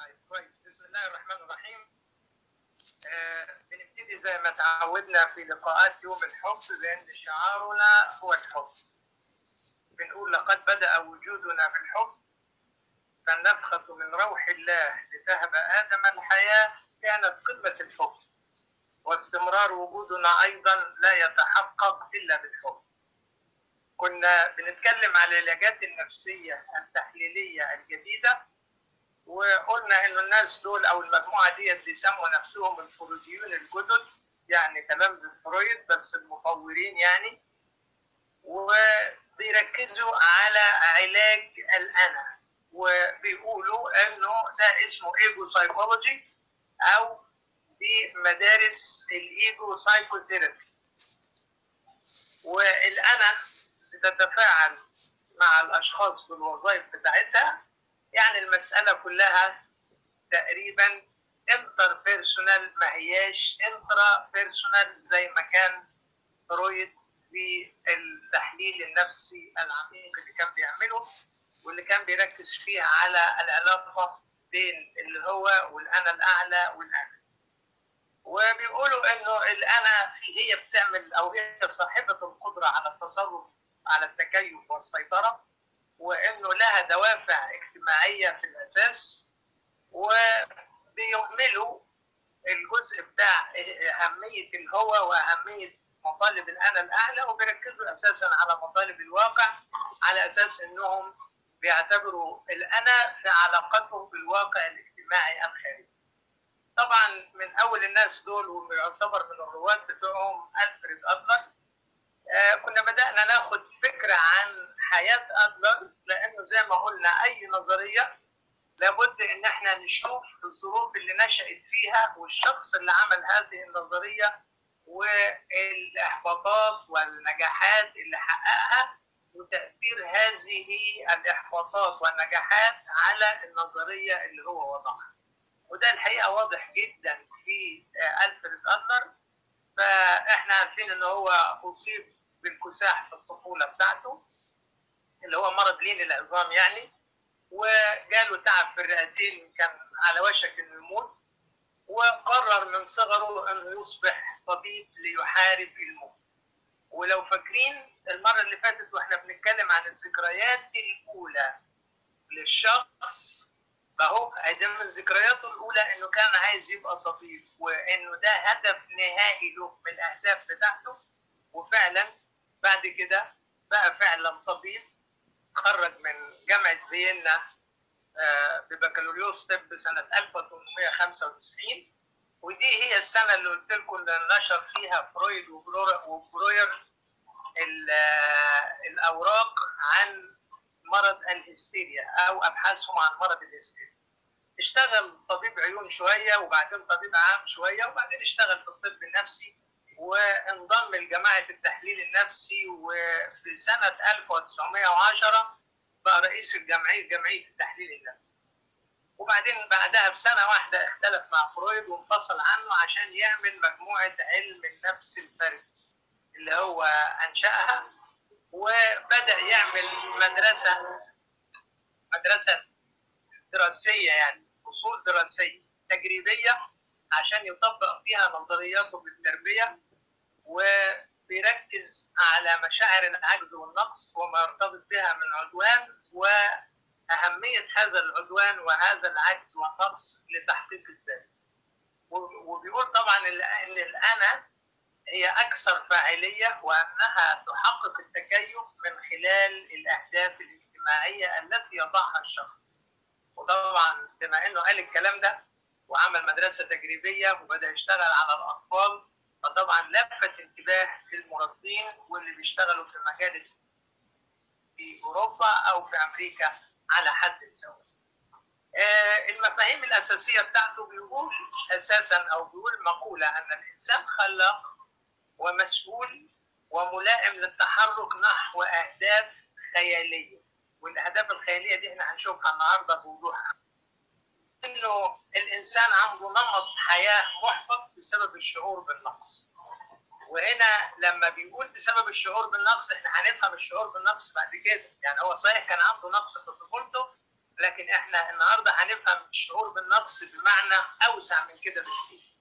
طيب كويس بسم الله الرحمن الرحيم آه بنبتدي زي ما تعودنا في لقاءات يوم الحب بان شعارنا هو الحب بنقول لقد بدا وجودنا بالحب فالنفخه من روح الله لتهب ادم الحياه كانت قمه الحب واستمرار وجودنا ايضا لا يتحقق الا بالحب كنا بنتكلم على العلاجات النفسيه التحليليه الجديده وقلنا ان الناس دول او المجموعه ديت بيسموا نفسهم الفرويديون الجدد يعني تلامذه فرويد بس المطورين يعني وبيركزوا على علاج الانا وبيقولوا انه ده اسمه ايجو سايكولوجي او دي مدارس الايجو سايكوثيرابي والانا بتتفاعل مع الاشخاص في الوظائف بتاعتها يعني المسألة كلها تقريبا انتر بيرسونال ما هياش انترا بيرسونال زي ما كان فرويد في التحليل النفسي العميق اللي كان بيعمله واللي كان بيركز فيه على العلاقة بين اللي هو والأنا الأعلى والأنا وبيقولوا إنه الأنا هي بتعمل أو هي صاحبة القدرة على التصرف على التكيف والسيطرة وانه لها دوافع اجتماعيه في الاساس وبيهملوا الجزء بتاع اهميه الهوى واهميه مطالب الانا الاعلى وبيركزوا اساسا على مطالب الواقع على اساس انهم بيعتبروا الانا في علاقتهم بالواقع الاجتماعي الخارجي. طبعا من اول الناس دول ويعتبر من الرواد بتوعهم الفريد ادلر آه كنا بدأنا ناخد فكرة عن حياة أدلر لأنه زي ما قلنا أي نظرية لابد إن إحنا نشوف الظروف اللي نشأت فيها والشخص اللي عمل هذه النظرية والإحباطات والنجاحات اللي حققها وتأثير هذه الإحباطات والنجاحات على النظرية اللي هو وضعها وده الحقيقة واضح جدا في آه ألفريد أدلر فاحنا عارفين ان هو اصيب بالكساح في الطفوله بتاعته اللي هو مرض لين العظام يعني وجاله تعب في الرئتين كان على وشك انه يموت وقرر من صغره انه يصبح طبيب ليحارب الموت ولو فاكرين المره اللي فاتت واحنا بنتكلم عن الذكريات الاولى للشخص فهو ده من ذكرياته الاولى انه كان عايز يبقى طبيب وانه ده هدف نهائي له من الاهداف بتاعته وفعلا بعد كده بقى فعلا طبيب خرج من جامعه فيينا ببكالوريوس طب سنه 1895 ودي هي السنه اللي قلت لكم اللي نشر فيها فرويد وبروير الاوراق عن مرض الهستيريا او ابحاثهم عن مرض الهستيريا. اشتغل طبيب عيون شويه وبعدين طبيب عام شويه وبعدين اشتغل في الطب النفسي وانضم لجماعه التحليل النفسي وفي سنه 1910 بقى رئيس الجمعيه جمعيه التحليل النفسي. وبعدين بعدها بسنه واحده اختلف مع فرويد وانفصل عنه عشان يعمل مجموعه علم النفس الفردي اللي هو انشاها وبدا يعمل مدرسه مدرسه دراسيه يعني اصول دراسيه تجريبيه عشان يطبق فيها نظرياته بالتربيه وبيركز على مشاعر العجز والنقص وما يرتبط بها من عدوان واهميه هذا العدوان وهذا العجز والنقص لتحقيق الذات وبيقول طبعا ان الانا هي أكثر فاعلية وأنها تحقق التكيف من خلال الأهداف الاجتماعية التي يضعها الشخص. وطبعا بما إنه قال الكلام ده وعمل مدرسة تجريبية وبدأ يشتغل على الأطفال فطبعا لفت انتباه المربين واللي بيشتغلوا في مجال في أوروبا أو في أمريكا على حد سواء. آه المفاهيم الأساسية بتاعته بيقول أساسا أو بيقول مقولة أن الإنسان خلاق ومسؤول وملائم للتحرك نحو اهداف خياليه والاهداف الخياليه دي احنا هنشوفها النهارده بوضوح انه الانسان عنده نمط حياه محبط بسبب الشعور بالنقص وهنا لما بيقول بسبب الشعور بالنقص احنا هنفهم الشعور بالنقص بعد كده يعني هو صحيح كان عنده نقص في طفولته لكن احنا النهارده هنفهم الشعور بالنقص بمعنى اوسع من كده بكتير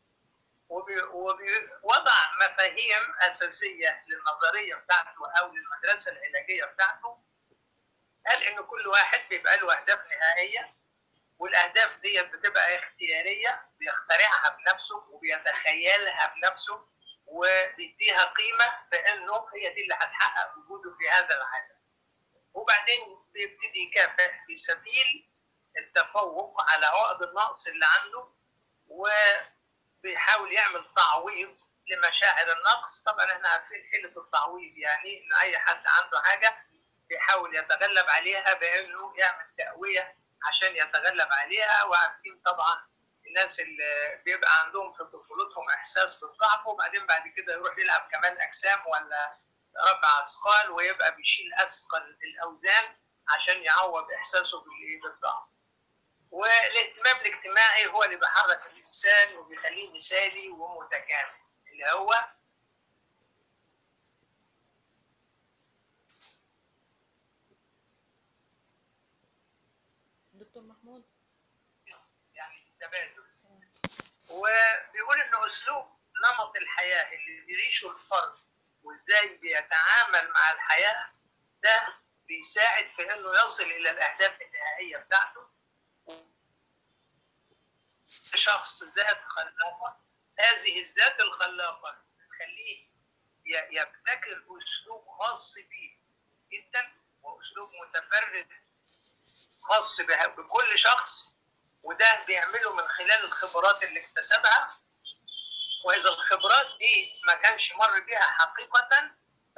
ووضع مفاهيم اساسيه للنظريه بتاعته او للمدرسه العلاجيه بتاعته قال ان كل واحد بيبقى له اهداف نهائيه والاهداف ديت بتبقى اختياريه بيخترعها بنفسه وبيتخيلها بنفسه وبيديها قيمه بانه هي دي اللي هتحقق وجوده في هذا العالم. وبعدين بيبتدي يكافح في سبيل التفوق على عقد النقص اللي عنده وبيحاول يعمل تعويض لمشاعر النقص طبعا احنا عارفين حيله التعويض يعني ان اي حد عنده حاجه بيحاول يتغلب عليها بانه يعمل تقويه عشان يتغلب عليها وعارفين طبعا الناس اللي بيبقى عندهم في طفولتهم احساس بالضعف وبعدين بعد كده يروح يلعب كمان اجسام ولا رفع اثقال ويبقى بيشيل اثقل الاوزان عشان يعوض احساسه بالايه بالضعف. والاهتمام الاجتماعي هو اللي بيحرك الانسان وبيخليه مثالي ومتكامل اللي هو دكتور محمود يعني التبادل وبيقول انه اسلوب نمط الحياه اللي بيعيشه الفرد وازاي بيتعامل مع الحياه ده بيساعد في انه يصل الى الاهداف النهائيه بتاعته شخص ذات خلاقه هذه الذات الخلاقه تخليه يبتكر اسلوب خاص بيه جدا واسلوب متفرد خاص بكل شخص وده بيعمله من خلال الخبرات اللي اكتسبها واذا الخبرات دي ما كانش مر بيها حقيقه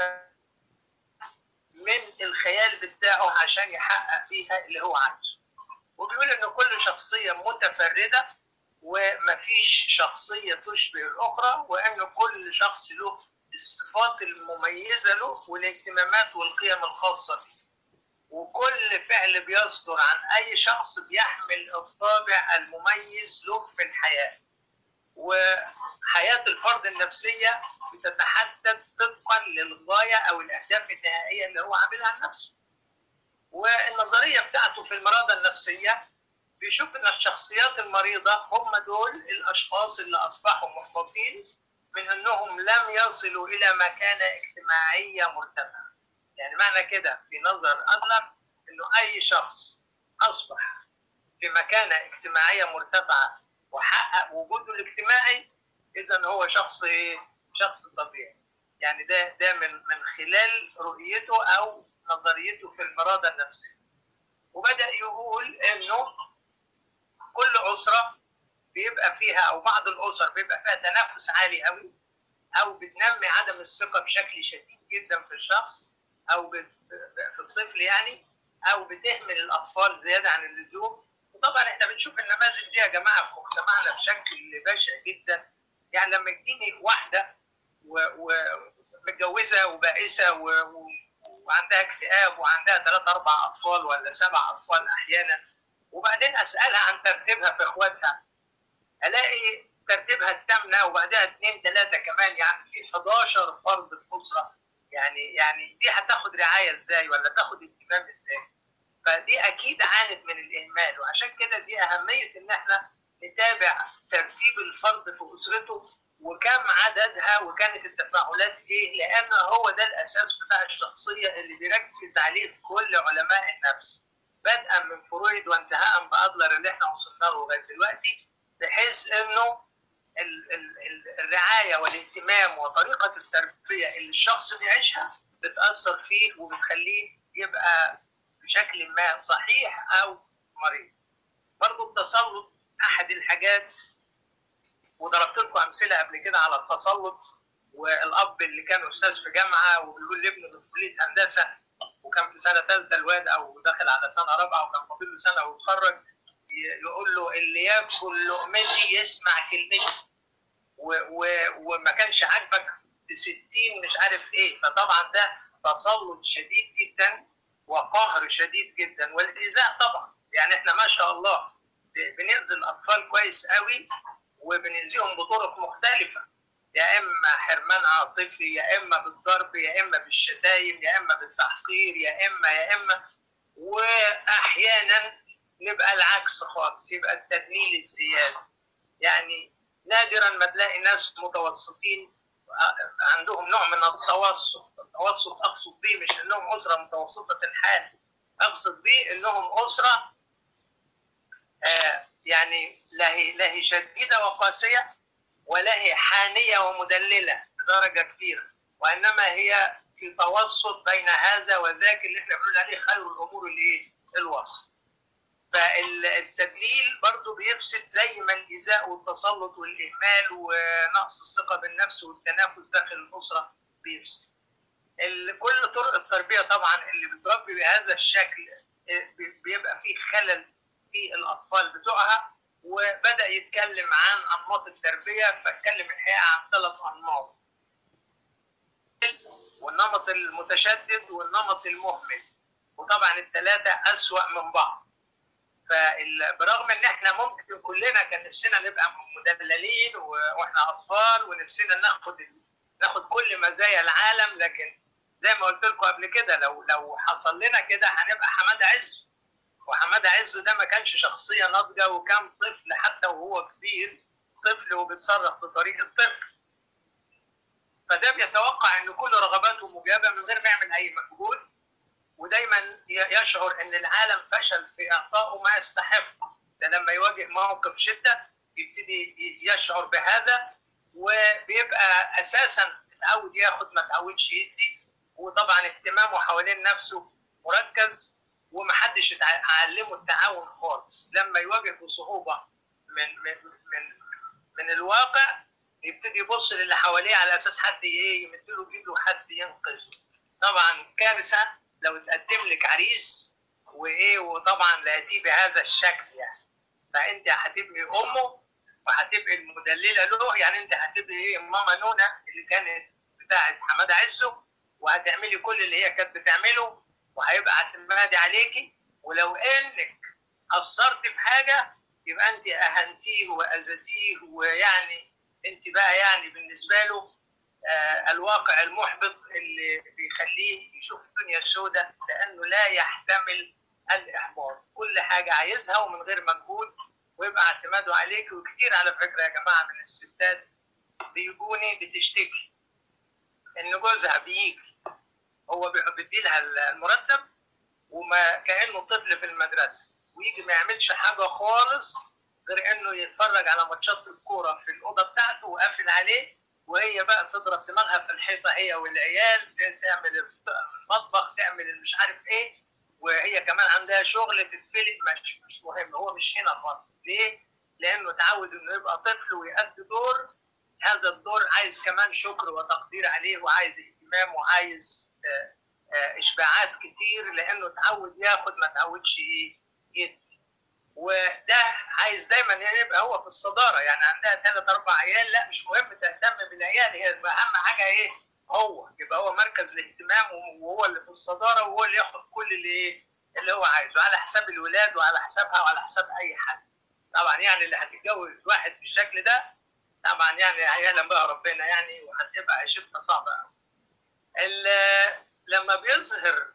من الخيال بتاعه عشان يحقق فيها اللي هو عايزه وبيقول ان كل شخصيه متفرده ومفيش شخصيه تشبه الاخرى وان كل شخص له الصفات المميزه له والاهتمامات والقيم الخاصه به وكل فعل بيصدر عن اي شخص بيحمل الطابع المميز له في الحياه وحياه الفرد النفسيه بتتحدد طبقا للغايه او الاهداف النهائيه اللي هو عاملها لنفسه والنظريه بتاعته في المرضى النفسيه بيشوف ان الشخصيات المريضه هم دول الاشخاص اللي اصبحوا محبطين من انهم لم يصلوا الى مكانه اجتماعيه مرتفعه يعني معنى كده في نظر أدلر إنه أي شخص أصبح في مكانة اجتماعية مرتفعة وحقق وجوده الاجتماعي إذا هو شخص شخص طبيعي يعني ده ده من من خلال رؤيته أو نظريته في المرضى النفسية وبدأ يقول إنه كل أسرة بيبقى فيها أو بعض الأسر بيبقى فيها تنافس عالي قوي أو بتنمي عدم الثقة بشكل شديد جدا في الشخص او في الطفل يعني او بتهمل الاطفال زياده عن اللزوم وطبعا احنا بنشوف النماذج دي يا جماعه في مجتمعنا بشكل بشع جدا يعني لما تجيني واحده ومتجوزه وبائسه و... و... وعندها اكتئاب وعندها ثلاث اربع اطفال ولا سبع اطفال احيانا وبعدين اسالها عن ترتيبها في اخواتها الاقي ترتيبها الثامنه وبعدها اثنين ثلاثه كمان يعني في 11 فرد في اسره يعني يعني دي هتاخد رعايه ازاي ولا تاخد اهتمام ازاي فدي اكيد عانت من الاهمال وعشان كده دي اهميه ان احنا نتابع ترتيب الفرد في اسرته وكم عددها وكانت التفاعلات ايه لان هو ده الاساس بتاع الشخصيه اللي بيركز عليه كل علماء النفس بدءا من فرويد وانتهاء بادلر اللي احنا وصلنا له لغايه دلوقتي بحيث انه الرعايه والاهتمام وطريقه التربيه اللي الشخص بيعيشها بتاثر فيه وبتخليه يبقى بشكل ما صحيح او مريض. برضه التسلط احد الحاجات وضربت لكم امثله قبل كده على التسلط والاب اللي كان استاذ في جامعه وبيقول لابنه في كليه هندسه وكان في سنه ثالثه الواد او داخل على سنه رابعه وكان فاضل له سنه ويتخرج يقول له اللي ياكل لقمتي يسمع كلمتي وما كانش عاجبك 60 مش عارف ايه فطبعا ده تسلط شديد جدا وقهر شديد جدا والايذاء طبعا يعني احنا ما شاء الله بنأذي الاطفال كويس قوي وبنأذيهم بطرق مختلفه يا اما حرمان عاطفي يا اما بالضرب يا اما بالشتايم يا اما بالتحقير يا اما يا اما واحيانا نبقى العكس خالص يبقى التدليل الزياده يعني نادرا ما تلاقي ناس متوسطين عندهم نوع من التوسط التوسط اقصد به مش انهم اسره متوسطه الحال اقصد به انهم اسره آه يعني لا هي لا هي شديده وقاسيه ولا هي حانيه ومدلله بدرجه كبيره وانما هي في توسط بين هذا وذاك اللي احنا بنقول عليه خير الامور الايه؟ الوسط. فالتدليل برضه بيفسد زي ما الايذاء والتسلط والاهمال ونقص الثقه بالنفس والتنافس داخل الاسره بيفسد. كل طرق التربيه طبعا اللي بتربي بهذا الشكل بيبقى فيه خلل في الاطفال بتوعها وبدا يتكلم عن انماط التربيه فاتكلم الحقيقه عن ثلاث انماط. والنمط المتشدد والنمط المهمل وطبعا الثلاثه اسوا من بعض. فبرغم ان احنا ممكن كلنا كان نفسنا نبقى مدللين واحنا اطفال ونفسنا ناخد ناخد كل مزايا العالم لكن زي ما قلت لكم قبل كده لو لو حصل لنا كده هنبقى حماده عز وحماده عز ده ما كانش شخصيه ناضجه وكان طفل حتى وهو كبير طفل وبيتصرف بطريقه طفل فده بيتوقع ان كل رغباته مجابه من غير ما يعمل اي مجهود ودايما يشعر ان العالم فشل في اعطائه ما يستحق ده لما يواجه موقف شده يبتدي يشعر بهذا وبيبقى اساسا اتعود ياخد ما اتعودش يدي وطبعا اهتمامه حوالين نفسه مركز ومحدش علمه التعاون خالص لما يواجه بصعوبه من من من من الواقع يبتدي يبص للي حواليه على اساس حد ايه يمد له بايده وحد ينقذه طبعا كارثه لو تقدم لك عريس وايه وطبعا لقيتيه بهذا الشكل يعني فانت هتبقي امه وهتبقي المدلله له يعني انت هتبقي ايه ماما نونا اللي كانت بتاعت حماده عزه وهتعملي كل اللي هي كانت بتعمله وهيبقى اعتمادي عليكي ولو انك قصرت في حاجه يبقى انت اهنتيه واذيتيه ويعني انت بقى يعني بالنسبه له آه الواقع المحبط اللي بيخليه يشوف الدنيا سوداء لانه لا يحتمل الاحباط كل حاجه عايزها ومن غير مجهود ويبقى اعتماده عليك وكتير على فكره يا جماعه من الستات بيجوني بتشتكي ان جوزها بيجي هو بيدي لها المرتب وما كانه طفل في المدرسه ويجي ما يعملش حاجه خالص غير انه يتفرج على ماتشات الكوره في الاوضه بتاعته وقافل عليه وهي بقى تضرب دماغها في الحيطه هي والعيال تعمل المطبخ تعمل مش عارف ايه وهي كمان عندها شغل تتفلت مش مش مهم هو مش هنا خالص ليه؟ لانه اتعود انه يبقى طفل ويأدي دور هذا الدور عايز كمان شكر وتقدير عليه وعايز اهتمام وعايز آآ آآ اشباعات كتير لانه اتعود ياخد ما اتعودش ايه يدي وده عايز دايما يعني يبقى هو في الصداره يعني عندها ثلاث اربع عيال لا مش مهم تهتم بالعيال هي اهم حاجه ايه هو يبقى هو مركز الاهتمام وهو اللي في الصداره وهو اللي ياخد كل اللي ايه اللي هو عايزه على حساب الولاد وعلى حسابها وعلى حساب اي حد طبعا يعني اللي هتتجوز واحد بالشكل ده طبعا يعني يعلم بقى ربنا يعني وهتبقى عيشتها صعبه قوي لما بيظهر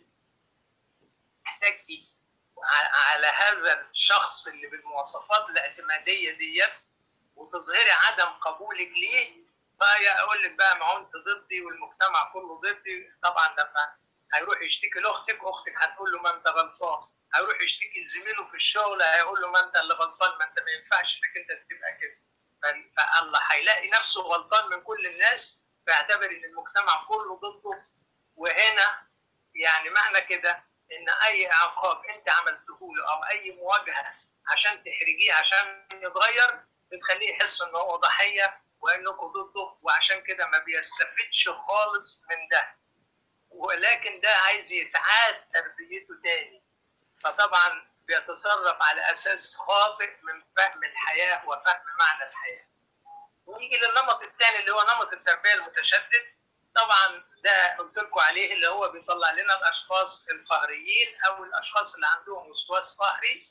محتاج دي على هذا الشخص اللي بالمواصفات الاعتماديه ديت وتظهري عدم قبولك ليه فيقول لك بقى ما هو انت ضدي والمجتمع كله ضدي طبعا لما هيروح يشتكي لاختك اختك هتقول له ما انت غلطان هيروح يشتكي لزميله في الشغل هيقول له ما انت اللي غلطان ما انت ما ينفعش انك انت تبقى كده فالله هيلاقي نفسه غلطان من كل الناس فيعتبر ان المجتمع كله ضده وهنا يعني معنى كده ان اي عقاب انت عملته له او اي مواجهه عشان تحرجيه عشان يتغير بتخليه يحس ان هو ضحيه وانكم ضده وعشان كده ما بيستفدش خالص من ده ولكن ده عايز يتعاد تربيته تاني فطبعا بيتصرف على اساس خاطئ من فهم الحياه وفهم معنى الحياه ونيجي للنمط الثاني اللي هو نمط التربيه المتشدد طبعا ده قلت لكم عليه اللي هو بيطلع لنا الاشخاص القهريين او الاشخاص اللي عندهم وسواس قهري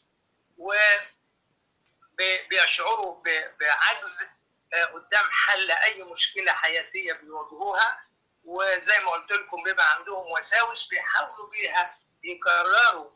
وبيشعروا بعجز قدام حل اي مشكله حياتيه بيواجهوها وزي ما قلت لكم بيبقى عندهم وساوس بيحاولوا بيها يكرروا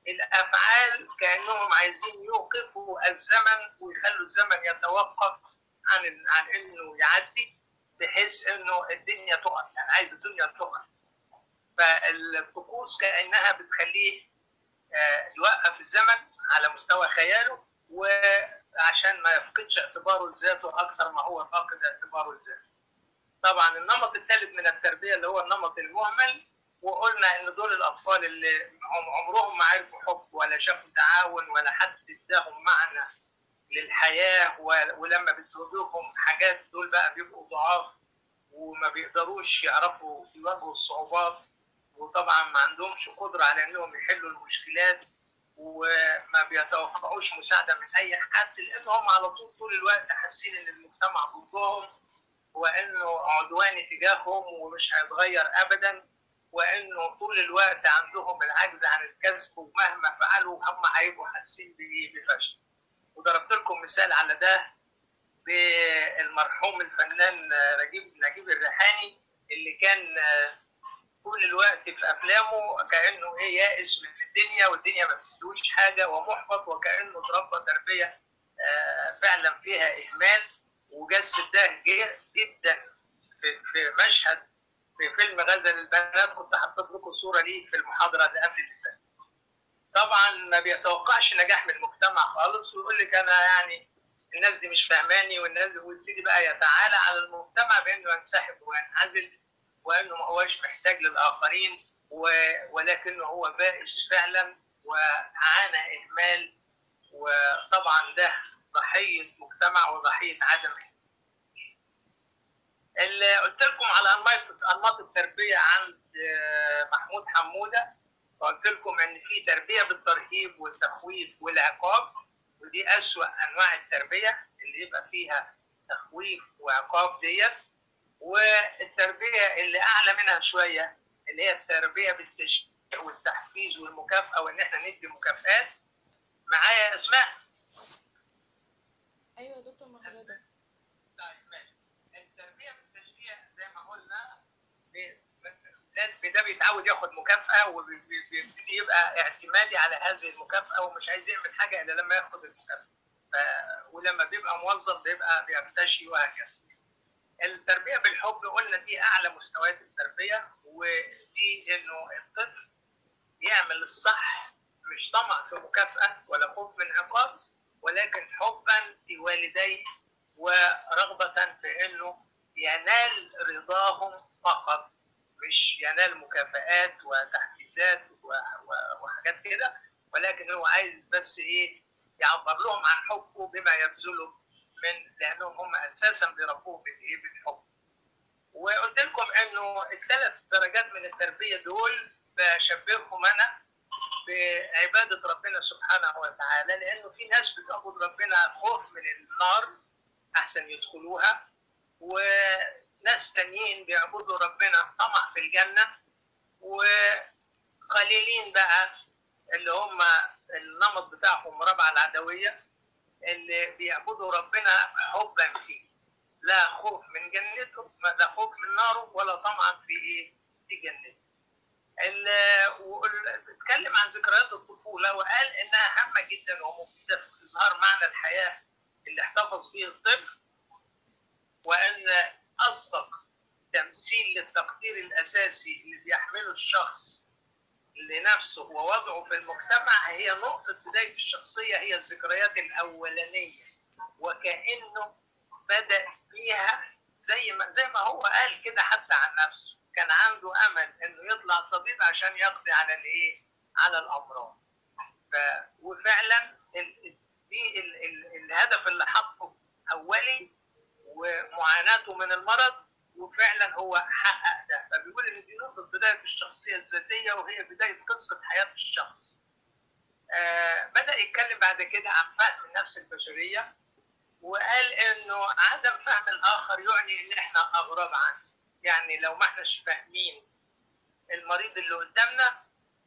الافعال كانهم عايزين يوقفوا الزمن ويخلوا الزمن يتوقف عن عن انه يعدي بحيث انه الدنيا تقف يعني عايز الدنيا تقف فالطقوس كانها بتخليه يوقف الزمن على مستوى خياله وعشان ما يفقدش اعتباره لذاته اكثر ما هو فاقد اعتباره لذاته. طبعا النمط الثالث من التربيه اللي هو النمط المهمل وقلنا ان دول الاطفال اللي عمرهم ما عرفوا حب ولا شافوا تعاون ولا حد اداهم معنى للحياه ولما بتواجههم حاجات دول بقى بيبقوا ضعاف وما بيقدروش يعرفوا يواجهوا الصعوبات وطبعا ما عندهمش قدره على انهم يحلوا المشكلات وما بيتوقعوش مساعده من اي حد لانهم على طول طول الوقت حاسين ان المجتمع ضدهم وانه عدواني تجاههم ومش هيتغير ابدا وانه طول الوقت عندهم العجز عن الكسب ومهما فعلوا هم هيبقوا حاسين بفشل. وضربت لكم مثال على ده بالمرحوم الفنان نجيب نجيب الريحاني اللي كان طول الوقت في افلامه كانه ايه يائس من الدنيا والدنيا ما بتدوش حاجه ومحبط وكانه اتربى تربيه فعلا فيها اهمال وجسد ده جدا في, في مشهد في فيلم غزل البنات كنت حطيت لكم صوره ليه في المحاضره اللي قبل اللي فاتت. طبعا ما بيتوقعش نجاح من المجتمع خالص ويقول لك انا يعني الناس دي مش فاهماني والناس ويبتدي بقى يتعالى على المجتمع بانه ينسحب وينعزل وانه ما هوش محتاج للاخرين ولكنه هو بائس فعلا وعانى اهمال وطبعا ده ضحيه مجتمع وضحيه عدم اللي قلت لكم على انماط انماط التربيه عند محمود حموده قلت لكم ان في تربيه بالترهيب والتخويف والعقاب ودي اسوا انواع التربيه اللي يبقى فيها تخويف وعقاب ديت والتربيه اللي اعلى منها شويه اللي هي التربيه بالتشجيع والتحفيز والمكافاه وان احنا ندي مكافآت معايا اسماء ايوه يا دكتور مع حضرتك طيب ماشي التربيه بالتشجيع زي ما قلنا ده بيتعود ياخد مكافاه وبيبتدي يبقى اعتمادي على هذه المكافاه ومش عايز يعمل حاجه الا لما ياخد المكافاه ف... ولما بيبقى موظف بيبقى بيرتشي وهكذا التربيه بالحب قلنا دي اعلى مستويات التربيه ودي انه الطفل يعمل الصح مش طمع في مكافاه ولا خوف من عقاب ولكن حبا في والديه ورغبه في انه ينال رضاهم فقط مش ينال مكافآت وتحفيزات وحاجات كده ولكن هو عايز بس ايه يعبر لهم عن حبه بما يبذله من لانهم هم اساسا بيربوه بالايه بالحب. وقلت لكم انه الثلاث درجات من التربيه دول بشبههم انا بعباده ربنا سبحانه وتعالى لانه في ناس بتعبد ربنا خوف من النار احسن يدخلوها وناس تانيين بيعبدوا ربنا طمع في الجنه وقليلين بقى اللي هم النمط بتاعهم ربع العدويه اللي بيعبدوا ربنا حبا فيه لا خوف من جنته لا خوف من ناره ولا طمعا في ايه في جنته اتكلم عن ذكريات الطفوله وقال انها هامه جدا ومفيده في اظهار معنى الحياه اللي احتفظ به الطفل وان اصدق تمثيل للتقدير الاساسي اللي بيحمله الشخص لنفسه ووضعه في المجتمع هي نقطة بداية الشخصية هي الذكريات الأولانية وكأنه بدأ بيها زي ما زي ما هو قال كده حتى عن نفسه كان عنده أمل إنه يطلع طبيب عشان يقضي على الإيه؟ على الأمراض. ف... وفعلا ال... دي ال... ال... الهدف اللي حطه أولي ومعاناته من المرض وفعلا هو حقق ده فبيقول ان دي نقطه بدايه الشخصيه الذاتيه وهي بدايه قصه حياه الشخص. آه بدا يتكلم بعد كده عن فهم النفس البشريه وقال انه عدم فهم الاخر يعني ان احنا اغراب عنه. يعني لو ما احناش فاهمين المريض اللي قدامنا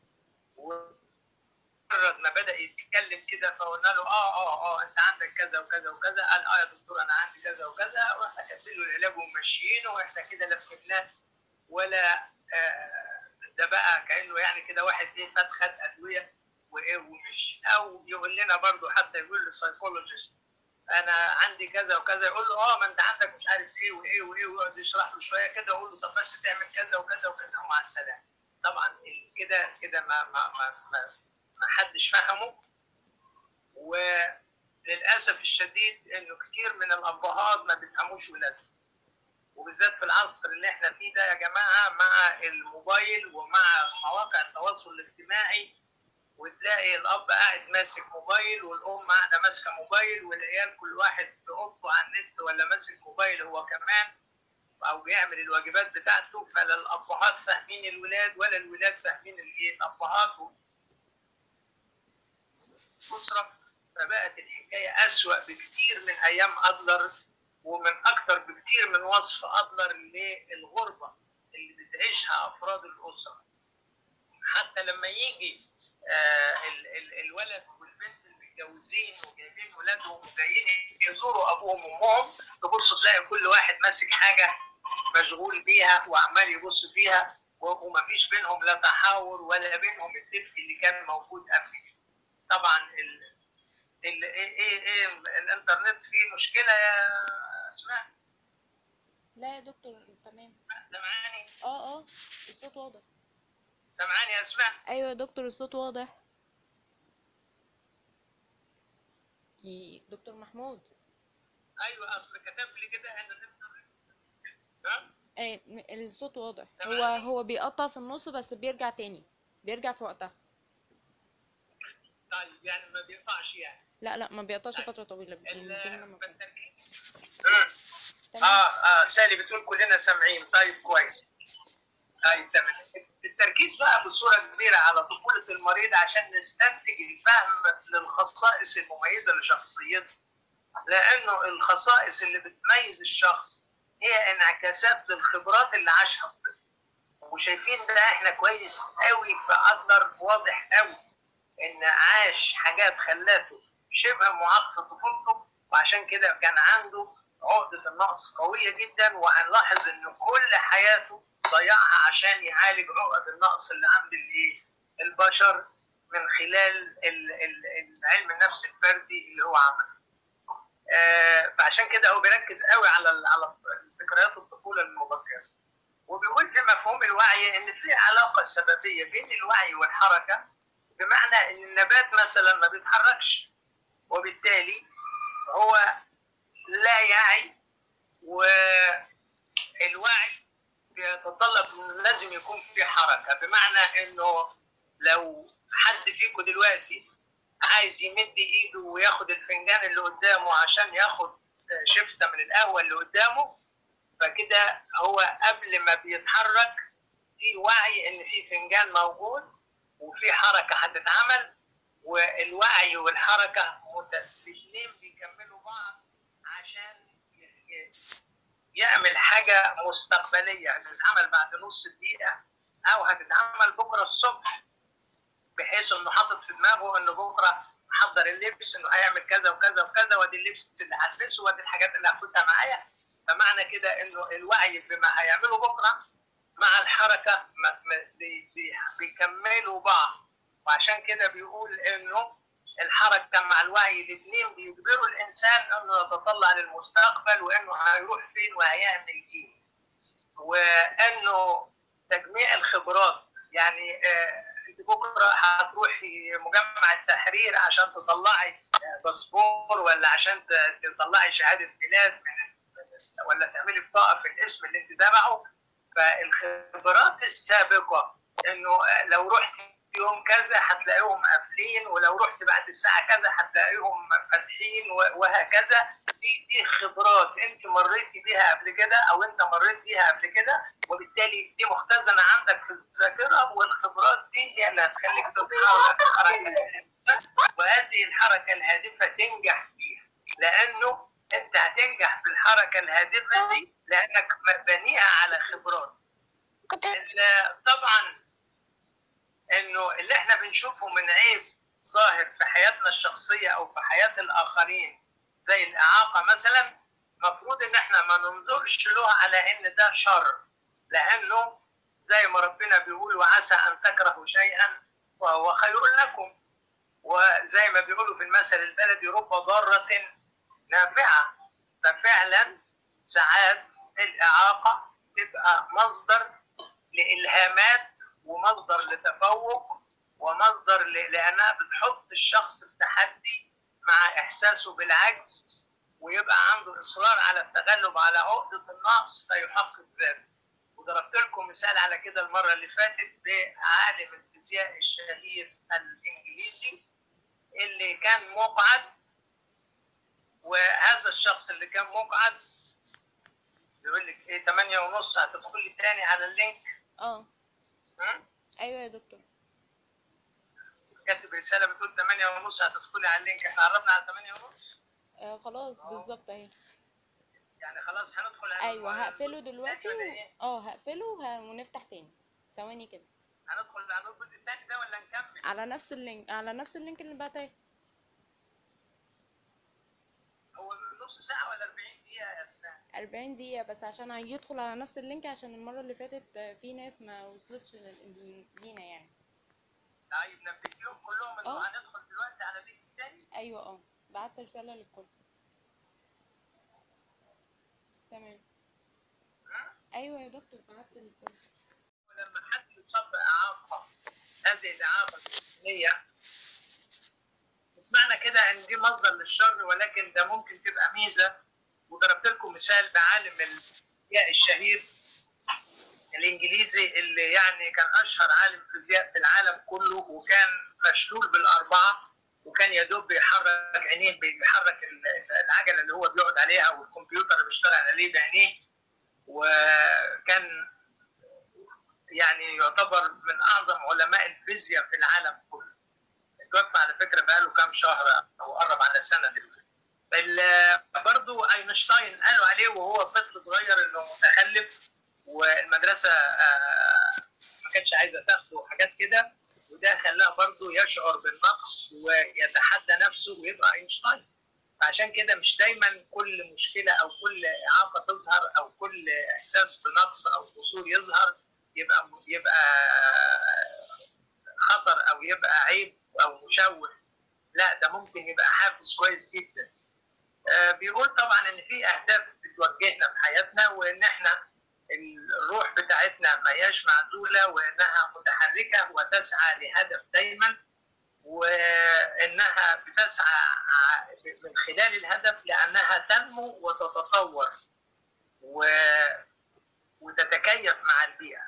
مجرد ما بدا يتكلم كده فقلنا له اه اه اه انت عندك كذا وكذا وكذا قال اه يا دكتور انا عندي كذا وكذا واحنا كاتبين له العلاج وماشيينه واحنا كده لففناه ولا آه ده بقى كانه يعني كده واحد ايه خد خد ادويه وايه ومش او يقول لنا برضو حتى يقول للسايكولوجيست انا عندي كذا وكذا يقول له اه ما انت عندك مش عارف ايه وايه وايه ويقعد يشرح له شويه كده ويقول له طب بس تعمل كذا وكذا وكذا ومع السلامه طبعا كده كده ما ما ما ما, ما حدش فهمه وللاسف الشديد انه كتير من الابهات ما بيفهموش ولادهم وبالذات في العصر اللي احنا فيه ده يا جماعه مع الموبايل ومع مواقع التواصل الاجتماعي وتلاقي الاب قاعد ماسك موبايل والام قاعده ماسكه موبايل والعيال كل واحد في اوضته على النت ولا ماسك موبايل هو كمان او بيعمل الواجبات بتاعته فلا الابهات فاهمين الولاد ولا الولاد فاهمين الايه الابهات الاسره فبقت الحكايه اسوأ بكتير من ايام ادلر ومن اكتر بكتير من وصف ادلر للغربه اللي بتعيشها افراد الاسره حتى لما يجي آه ال ال الولد والبنت المتجوزين وجايبين ولادهم وجايين يزوروا ابوهم وامهم تبص تلاقي كل واحد ماسك حاجه مشغول بيها وعمال يبص فيها ومفيش بينهم لا تحاور ولا بينهم الدفء اللي كان موجود قبل طبعا ال ال ايه ايه ايه الانترنت فيه مشكله يا اسماء لا يا دكتور تمام سامعاني اه اه الصوت واضح سامعاني يا اسماء ايوه يا دكتور الصوت واضح ي- دكتور محمود ايوه اصل كتب لي كده ان الانترنت ها ايه م- الصوت واضح هو سامعني؟ هو بيقطع في النص بس بيرجع تاني بيرجع في وقتها طيب يعني ما بينفعش يعني لا لا ما بيقطعش طيب. فترة طويلة ال- بينزل لما كان. بالتركيز مم. تمام اه اه سالي بتقول كلنا سامعين طيب كويس طيب تمام التركيز بقى بصوره كبيره على طفوله المريض عشان نستنتج الفهم للخصائص المميزه لشخصيته لانه الخصائص اللي بتميز الشخص هي انعكاسات للخبرات اللي عاشها الطفل وشايفين ده احنا كويس قوي في ادلر واضح قوي ان عاش حاجات خلاته شبه معاق في طفولته وعشان كده كان عنده عقدة النقص قوية جدا وهنلاحظ ان كل حياته ضيعها عشان يعالج عقد النقص اللي عند الايه البشر من خلال ال- ال- ال- علم النفس الفردي اللي هو عمله. آه، فعشان كده هو بيركز قوي على ال- على ذكريات الطفولة المبكرة. وبيقول في مفهوم الوعي ان في علاقة سببية بين الوعي والحركة بمعنى ان النبات مثلا ما بيتحركش وبالتالي هو لا يعي والوعي بيتطلب إنه لازم يكون في حركه بمعنى انه لو حد فيكم دلوقتي عايز يمد ايده وياخد الفنجان اللي قدامه عشان ياخد شفته من القهوه اللي قدامه فكده هو قبل ما بيتحرك في وعي ان في فنجان موجود وفي حركه هتتعمل والوعي والحركه الاثنين بيكملوا بعض عشان ي- ي- يعمل حاجه مستقبليه هتتعمل بعد نص دقيقه او هتتعمل بكره الصبح بحيث انه حاطط في دماغه انه بكره حضر اللبس انه هيعمل كذا وكذا وكذا وادي اللبس اللي هلبسه وادي الحاجات اللي هاخدها معايا فمعنى كده انه الوعي بما هيعمله بكره مع الحركه ما- ما- بي- بي- بيكملوا بعض وعشان كده بيقول انه الحركه مع الوعي الاثنين بيجبروا الانسان انه يتطلع للمستقبل وانه هيروح فين وهيعمل ايه وانه تجميع الخبرات يعني آه، انت بكره هتروحي مجمع التحرير عشان تطلعي آه، باسبور ولا عشان ت- تطلعي شهاده ميلاد من ولا تعملي بطاقه في الاسم اللي انت تابعه فالخبرات السابقه انه لو رحت يوم كذا هتلاقيهم قافلين ولو رحت بعد الساعه كذا هتلاقيهم فاتحين و- وهكذا دي دي خبرات انت مريتي بيها قبل كده او انت مريت بيها قبل كده وبالتالي دي مختزنه عندك في الذاكره والخبرات دي هي اللي هتخليك تتحرك حركه وهذه الحركه الهادفه تنجح فيها لانه انت هتنجح في الحركه الهادفه دي لانك بنيها على خبرات ال- طبعا انه اللي احنا بنشوفه من عيب ظاهر في حياتنا الشخصيه او في حياه الاخرين زي الاعاقه مثلا مفروض ان احنا ما ننظرش له على ان ده شر لانه زي ما ربنا بيقول وعسى ان تكرهوا شيئا وهو خير لكم وزي ما بيقولوا في المثل البلدي رب ضارة نافعة ففعلا ساعات الإعاقة تبقى مصدر لإلهامات ومصدر لتفوق ومصدر ل... لأنها بتحط الشخص في تحدي مع إحساسه بالعجز ويبقى عنده إصرار على التغلب على عقدة النقص فيحقق ذاته وضربت لكم مثال على كده المرة اللي فاتت بعالم الفيزياء الشهير الإنجليزي اللي كان مقعد وهذا الشخص اللي كان مقعد بيقول لك ايه 8 ونص هتدخل لي تاني على اللينك اه م? ايوه يا دكتور كاتب رساله بتقول 8 ونص هتدخلي على اللينك احنا قربنا على 8 ونص آه خلاص بالظبط اهي يعني خلاص هندخل على ايوه الم- هقفله دلوقتي ولا و... إيه؟ اه هقفله وه... ونفتح تاني ثواني كده هندخل على الجزء الثاني ده ولا نكمل؟ على نفس اللينك على نفس اللينك اللي بعتها هو نص ساعه ولا 40 دقيقه يا اسماء؟ 40 دقيقة بس عشان هيدخل على نفس اللينك عشان المرة اللي فاتت آه، في ناس ما وصلتش لل- لينا يعني طيب نبتديهم كلهم انه آه. هندخل دلوقتي على اللينك الثاني ايوه اه بعت رسالة للكل تمام ايوه يا دكتور بعت للكل ولما حد يصاب بإعاقة هذه الإعاقة الجسمية مش معنى كده إن دي مصدر للشر ولكن ده ممكن تبقى ميزة وضربت لكم مثال بعالم الفيزياء الشهير الإنجليزي اللي يعني كان أشهر عالم فيزياء في العالم كله وكان مشلول بالأربعة وكان يا دوب بيحرك عينيه بيحرك العجلة اللي هو بيقعد عليها والكمبيوتر اللي بيشتغل عليه بعينيه وكان يعني يعتبر من اعظم علماء الفيزياء في العالم كله. اتوفى على فكره بقاله كام شهر او قرب على سنه دلوقتي. ال- برضو اينشتاين قالوا عليه وهو طفل صغير انه متخلف والمدرسه آه، ما كانتش عايزه تاخده وحاجات كده وده خلاه برضو يشعر بالنقص ويتحدى نفسه ويبقى اينشتاين. فعشان كده مش دايما كل مشكله او كل اعاقه تظهر او كل احساس بنقص او قصور يظهر يبقى يبقى خطر او يبقى عيب او مشوه لا ده ممكن يبقى حافز كويس جدا آه، بيقول طبعا ان في اهداف بتوجهنا في حياتنا وان احنا الروح بتاعتنا ما هياش معدوله وانها متحركه وتسعى لهدف دايما وانها بتسعى ع- من خلال الهدف لانها تنمو وتتطور و... وتتكيف مع البيئه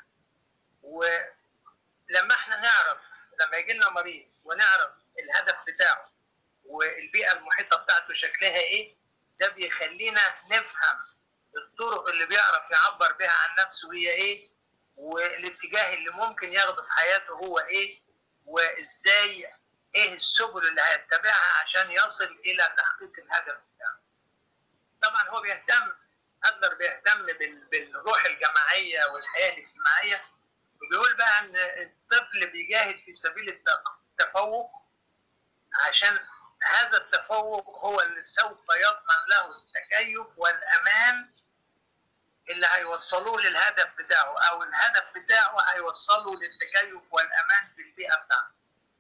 ولما احنا نعرف لما يجي لنا مريض ونعرف الهدف بتاعه والبيئه المحيطه بتاعته شكلها ايه ده بيخلينا نفهم الطرق اللي بيعرف يعبر بها عن نفسه هي ايه والاتجاه اللي ممكن ياخده في حياته هو ايه وازاي ايه السبل اللي هيتبعها عشان يصل الى تحقيق الهدف بتاعه طبعا هو بيهتم ادلر بيهتم بال- بالروح الجماعيه والحياه الاجتماعيه وبيقول بقى ان الطفل بيجاهد في سبيل الت- التفوق عشان هذا التفوق هو اللي سوف يضمن له التكيف والامان اللي هيوصلوه للهدف بتاعه او الهدف بتاعه هيوصله للتكيف والامان في البيئه بتاعته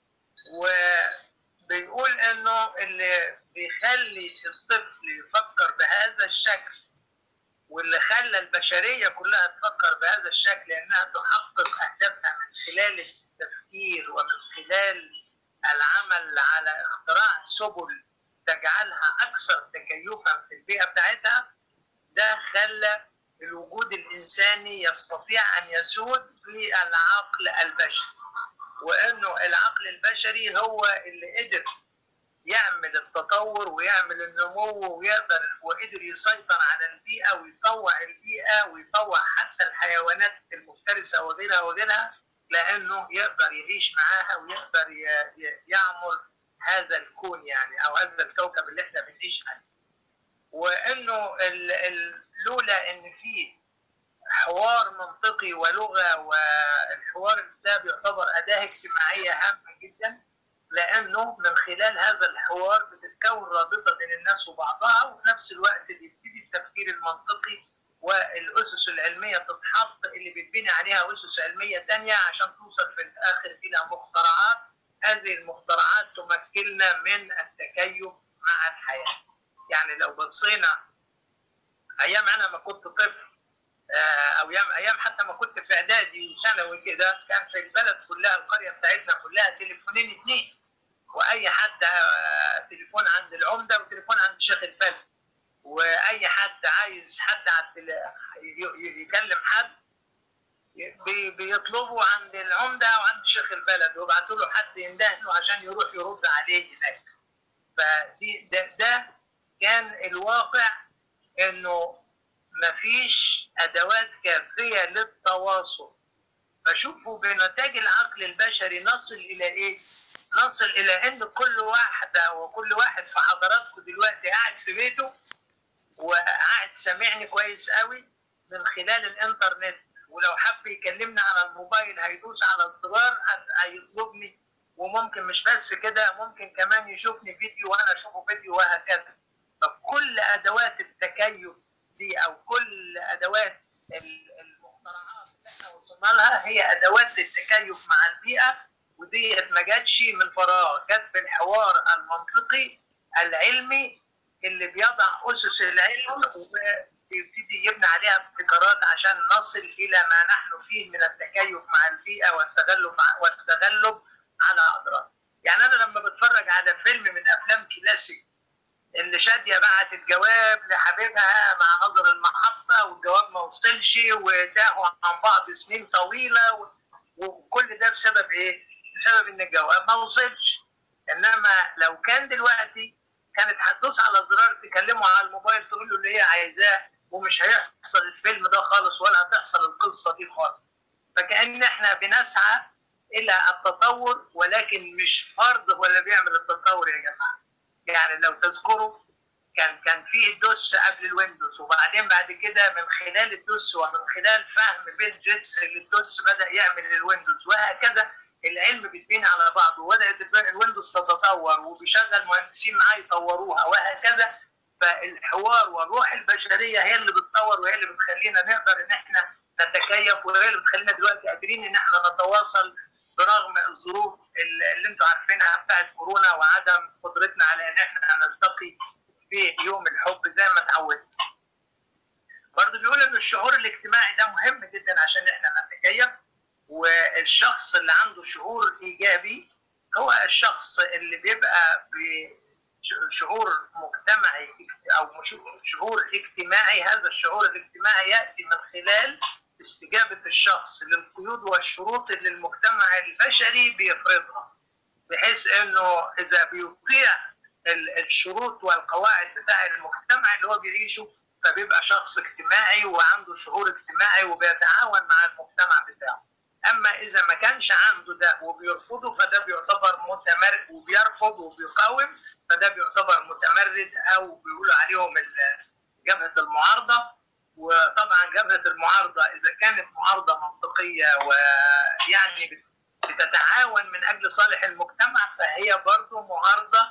وبيقول انه اللي بيخلي الطفل يفكر بهذا الشكل واللي خلى البشريه كلها تفكر بهذا الشكل انها تحقق اهدافها من خلال التفكير ومن خلال العمل على اختراع سبل تجعلها اكثر تكيفا في البيئه بتاعتها ده خلى الوجود الانساني يستطيع ان يسود في العقل البشري وانه العقل البشري هو اللي قدر يعمل التطور ويعمل النمو ويقدر وقدر يسيطر على البيئه ويطوع البيئه ويطوع حتى الحيوانات المفترسه وغيرها وغيرها لانه يقدر يعيش معاها ويقدر ي- ي- يعمر هذا الكون يعني او هذا الكوكب اللي احنا بنعيش عليه. وانه ال- ال- لولا ان فيه حوار منطقي ولغه والحوار ده بيعتبر اداه اجتماعيه هامه جدا لانه من خلال هذا الحوار بتتكون رابطه بين الناس وبعضها وفي نفس الوقت بيبتدي التفكير المنطقي والاسس العلميه تتحط اللي بيتبني عليها اسس علميه تانية عشان توصل في الاخر الى مخترعات هذه المخترعات تمكننا من التكيف مع الحياه يعني لو بصينا ايام انا ما كنت طفل او ايام ايام حتى ما كنت في اعدادي وثانوي كده كان في البلد كلها القريه بتاعتنا كلها تليفونين اثنين واي حد تليفون عند العمده وتليفون عند شيخ البلد واي حد عايز حد على يكلم حد بيطلبوا عند العمده او عند شيخ البلد ويبعتوا له حد يندهله عشان يروح يرد عليه هناك فدي ده, ده كان الواقع انه مفيش ادوات كافيه للتواصل فشوفوا بنتاج العقل البشري نصل الى ايه؟ نصل الى ان كل واحده وكل واحد في حضراتكم دلوقتي قاعد في بيته وقاعد سامعني كويس قوي من خلال الانترنت ولو حب يكلمنا على الموبايل هيدوس على الزرار هيطلبني وممكن مش بس كده ممكن كمان يشوفني فيديو وانا اشوفه فيديو وهكذا فكل ادوات التكيف دي او كل ادوات المخترعات اللي احنا وصلنا لها هي ادوات للتكيف مع البيئه ودي ما جاتش من فراغ جت بالحوار المنطقي العلمي اللي بيضع اسس العلم وبيبتدي يبني عليها ابتكارات عشان نصل الى ما نحن فيه من التكيف مع البيئه والتغلب والتغلب على اضرار. يعني انا لما بتفرج على فيلم من افلام كلاسيك اللي شاديه بعتت جواب لحبيبها مع نظر المحطه والجواب ما وصلش وتاهوا عن بعض سنين طويله وكل ده بسبب ايه؟ بسبب ان الجواب ما وصلش. انما لو كان دلوقتي كانت هتدوس على زرار تكلمه على الموبايل تقول له اللي هي عايزاه ومش هيحصل الفيلم ده خالص ولا هتحصل القصه دي خالص. فكأن احنا بنسعى الى التطور ولكن مش فرد هو اللي بيعمل التطور يا جماعه. يعني لو تذكروا كان كان في الدوس قبل الويندوز وبعدين بعد كده من خلال الدوس ومن خلال فهم بيل جيتس للدوس بدا يعمل للويندوز وهكذا العلم بيتبني على بعضه وبدات الويندوز تتطور وبيشغل مهندسين معاه يطوروها وهكذا فالحوار والروح البشريه هي اللي بتطور وهي اللي بتخلينا نقدر ان احنا نتكيف وهي اللي بتخلينا دلوقتي قادرين ان احنا نتواصل برغم الظروف اللي انتم عارفينها بتاعت كورونا وعدم قدرتنا على ان احنا نلتقي في يوم الحب زي ما اتعودنا. برضه بيقول ان الشعور الاجتماعي ده مهم جدا عشان احنا نتكيف والشخص اللي عنده شعور ايجابي هو الشخص اللي بيبقى بشعور مجتمعي او شعور اجتماعي هذا الشعور الاجتماعي ياتي من خلال استجابه الشخص للقيود والشروط اللي المجتمع البشري بيفرضها بحيث انه اذا بيطيع الشروط والقواعد بتاع المجتمع اللي هو بيعيشه فبيبقى شخص اجتماعي وعنده شعور اجتماعي وبيتعاون مع المجتمع بتاعه. اما اذا ما كانش عنده ده وبيرفضه فده بيعتبر متمرد وبيرفض وبيقاوم فده بيعتبر متمرد او بيقولوا عليهم جبهه المعارضه وطبعا جبهه المعارضه اذا كانت معارضه منطقيه ويعني بتتعاون من اجل صالح المجتمع فهي برضه معارضه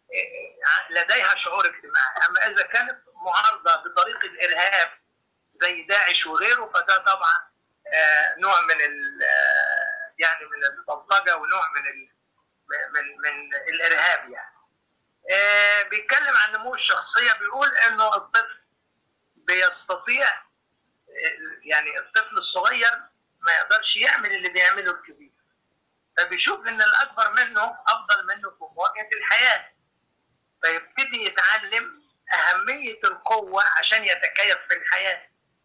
لديها شعور اجتماعي اما اذا كانت معارضه بطريق الارهاب زي داعش وغيره فده طبعا نوع من يعني من البلطجه ونوع من ال من من الارهاب يعني. بيتكلم عن نمو الشخصيه بيقول انه الطفل بيستطيع يعني الطفل الصغير ما يقدرش يعمل اللي بيعمله الكبير. فبيشوف ان الاكبر منه افضل منه في مواجهه الحياه. فيبتدي يتعلم اهميه القوه عشان يتكيف في الحياه.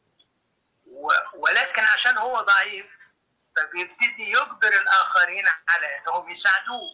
ولكن عشان هو ضعيف فبيبتدي يجبر الاخرين على انهم يساعدوه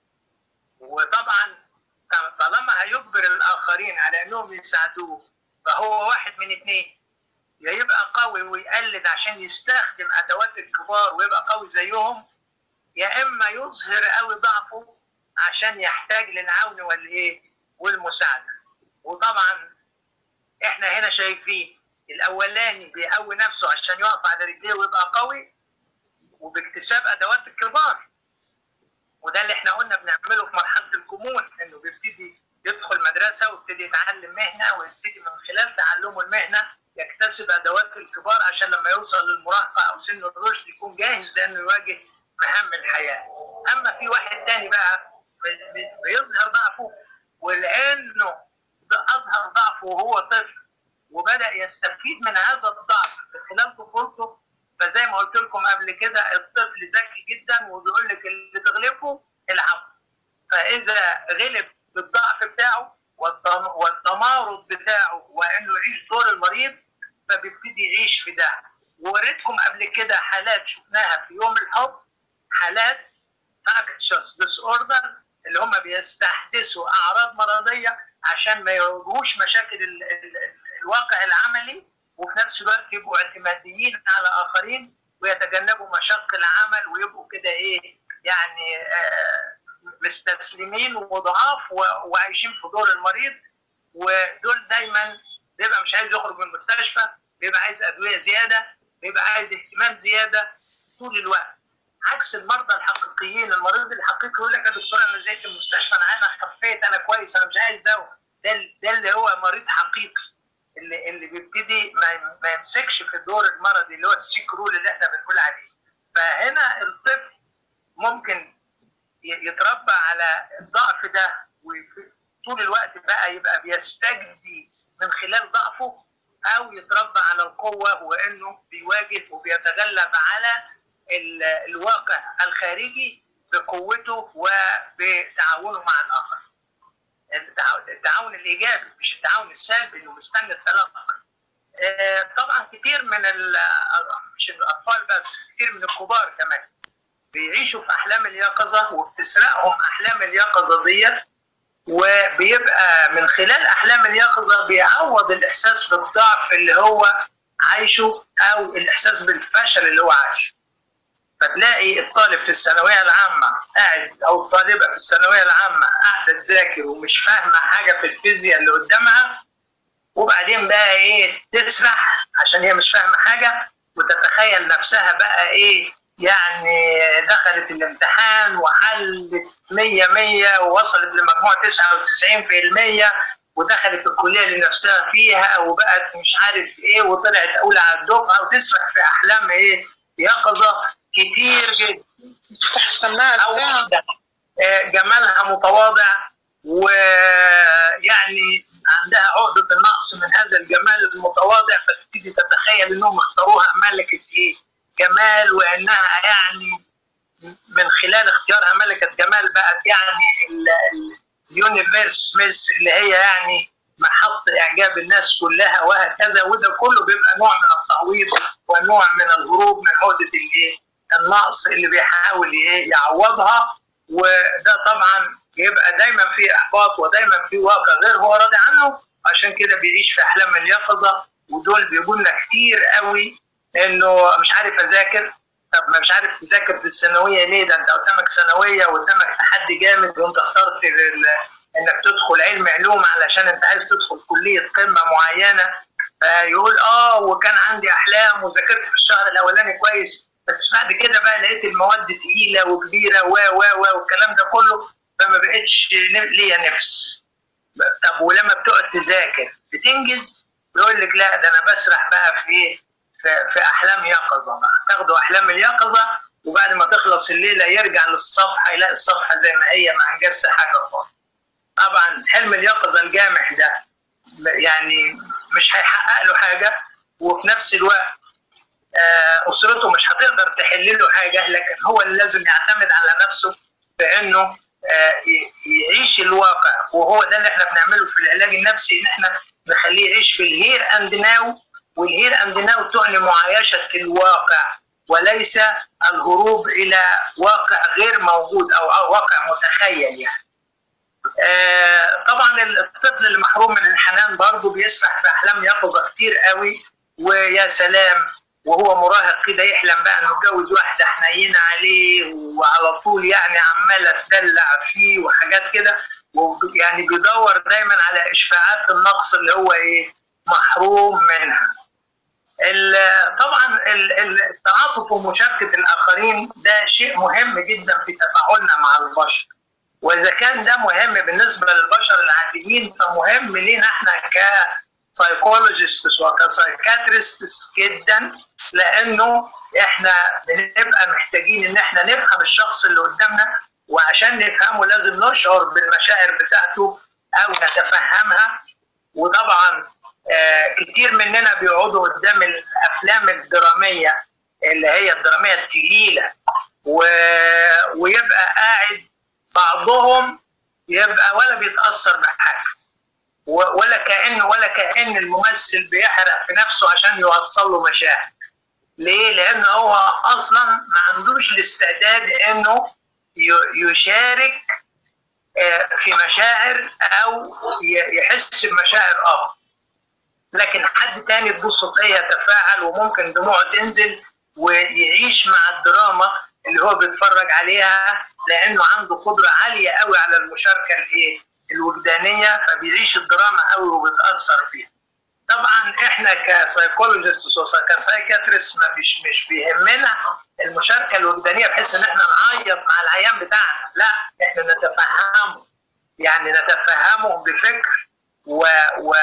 وطبعا طالما هيجبر الاخرين على انهم يساعدوه فهو واحد من اثنين يا يبقى قوي ويقلد عشان يستخدم ادوات الكبار ويبقى قوي زيهم يا اما يظهر قوي ضعفه عشان يحتاج للعون والايه والمساعده وطبعا احنا هنا شايفين الاولاني بيقوي نفسه عشان يقف على رجليه ويبقى قوي وباكتساب ادوات الكبار وده اللي احنا قلنا بنعمله في مرحله الكمون انه بيبتدي يدخل مدرسه ويبتدي يتعلم مهنه ويبتدي من خلال تعلمه المهنه يكتسب ادوات الكبار عشان لما يوصل للمراهقه او سن الرشد يكون جاهز لانه يواجه مهام الحياه. اما في واحد تاني بقى بي- بي- بيظهر ضعفه ولانه اظهر ضعفه وهو طفل وبدا يستفيد من هذا الضعف في خلال طفولته فزي ما قلت لكم قبل كده الطفل ذكي جدا وبيقول لك اللي تغلبه العفو فاذا غلب بالضعف بتاعه والتم- والتمارض بتاعه وانه يعيش دور المريض فبيبتدي يعيش في ده ووريتكم قبل كده حالات شفناها في يوم الحب حالات anxious disorder اللي هم بيستحدثوا اعراض مرضيه عشان ما يواجهوش مشاكل ال ال الواقع العملي وفي نفس الوقت يبقوا اعتماديين على اخرين ويتجنبوا مشاق العمل ويبقوا كده ايه يعني آه مستسلمين وضعاف و- وعايشين في دور المريض ودول دايما بيبقى مش عايز يخرج من المستشفى بيبقى عايز ادويه زياده بيبقى عايز اهتمام زياده طول الوقت عكس المرضى الحقيقيين المريض الحقيقي يقول لك يا دكتور انا زيت المستشفى انا انا خفيت انا كويس انا مش عايز دواء ده ال- ده اللي هو مريض حقيقي اللي اللي بيبتدي ما, ما يمسكش في الدور المرضي اللي هو السيك رول اللي احنا بنقول عليه فهنا الطفل ممكن ي- يتربى على الضعف ده وطول الوقت بقى يبقى بيستجدي من خلال ضعفه او يتربى على القوه وانه بيواجه وبيتغلب على ال- الواقع الخارجي بقوته وبتعاونه مع الاخر. التعاون, التعاون الايجابي مش التعاون السلبي انه مستني التلقي. آه، طبعا كتير من ال- مش الاطفال بس كتير من الكبار كمان بيعيشوا في احلام اليقظه وبتسرقهم احلام اليقظه ديت وبيبقى من خلال احلام اليقظه بيعوض الاحساس بالضعف اللي هو عايشه او الاحساس بالفشل اللي هو عايشه. فتلاقي الطالب في الثانويه العامه قاعد او الطالبه في الثانويه العامه قاعده تذاكر ومش فاهمه حاجه في الفيزياء اللي قدامها وبعدين بقى ايه تسرح عشان هي مش فاهمه حاجه وتتخيل نفسها بقى ايه يعني دخلت الامتحان وحلت 100 100 ووصلت لمجموع 99% ودخلت الكليه اللي نفسها فيها وبقت مش عارف ايه وطلعت اولى على الدفعه وتسرح في احلام ايه يقظه كتير جدا تحسنها او بتاع واحده آه، جمالها متواضع ويعني عندها عقدة النقص من هذا الجمال المتواضع فتبتدي تتخيل انهم اختاروها ملكة ايه؟ جمال وانها يعني من خلال اختيارها ملكة جمال بقت يعني ال- ال- اليونيفيرس ميس اللي هي يعني محط اعجاب الناس كلها وهكذا وده كله بيبقى نوع من التعويض ونوع من الهروب من عقدة الايه؟ النقص اللي بيحاول ايه يعوضها وده طبعا بيبقى دايما في احباط ودايما في واقع غير هو راضي عنه عشان كده بيعيش في احلام اليقظه ودول بيقول لنا كتير قوي انه مش عارف اذاكر طب ما مش عارف تذاكر في الثانويه ليه ده انت قدامك ثانويه وقدامك تحدي جامد وانت اخترت ال- انك تدخل علم علوم علشان انت عايز تدخل كليه قمه معينه فيقول اه وكان عندي احلام وذاكرت في الشهر الاولاني كويس بس بعد كده بقى لقيت المواد تقيله وكبيره و و و والكلام ده كله فما بقتش ليا نفس طب ولما بتقعد تذاكر بتنجز يقول لك لا ده انا بسرح بقى في ايه في, في احلام يقظه بقى تاخدوا احلام اليقظه وبعد ما تخلص الليله يرجع للصفحه يلاقي الصفحه زي ما هي ما انجزش حاجه خالص طبعا حلم اليقظه الجامح ده يعني مش هيحقق له حاجه وفي نفس الوقت آه، اسرته مش هتقدر تحل له حاجه لكن هو اللي لازم يعتمد على نفسه بانه آه، ي- يعيش الواقع وهو ده اللي احنا بنعمله في العلاج النفسي ان احنا نخليه يعيش في الهير اند ناو والهير اند ناو تعني معايشه الواقع وليس الهروب الى واقع غير موجود او أو واقع متخيل يعني. آه، طبعا الطفل اللي محروم من الحنان برضه بيسرح في احلام يقظه كتير قوي ويا سلام وهو مراهق كده يحلم بقى انه اتجوز واحده حنينه عليه وعلى طول يعني عماله تدلع فيه وحاجات كده ويعني بيدور دايما على اشفاعات النقص اللي هو ايه محروم منها. ال- طبعا ال- ال- التعاطف ومشاركه الاخرين ده شيء مهم جدا في تفاعلنا مع البشر. واذا كان ده مهم بالنسبه للبشر العاديين فمهم لينا احنا كسايكولوجيستس وكسايكاتريستس جدا لانه احنا بنبقى محتاجين ان احنا نفهم الشخص اللي قدامنا وعشان نفهمه لازم نشعر بالمشاعر بتاعته او نتفهمها وطبعا آه كتير مننا بيقعدوا قدام الافلام الدراميه اللي هي الدراميه التقيله و... ويبقى قاعد بعضهم يبقى ولا بيتاثر بحاجه ولا كانه ولا كان الممثل بيحرق في نفسه عشان يوصل له مشاعر ليه؟ لان هو اصلا ما عندوش الاستعداد انه يشارك في مشاعر او يحس بمشاعر اخر لكن حد تاني تبص تلاقيه يتفاعل وممكن دموعه تنزل ويعيش مع الدراما اللي هو بيتفرج عليها لانه عنده قدره عاليه قوي على المشاركه الايه الوجدانيه فبيعيش الدراما قوي وبيتاثر فيها طبعا احنا كسايكولوجيست كسايكاتريست ما مش مش بيهمنا المشاركه الوجدانيه بحيث ان احنا نعيط مع العيان بتاعنا لا احنا نتفهمه يعني نتفهمه بفكر و, و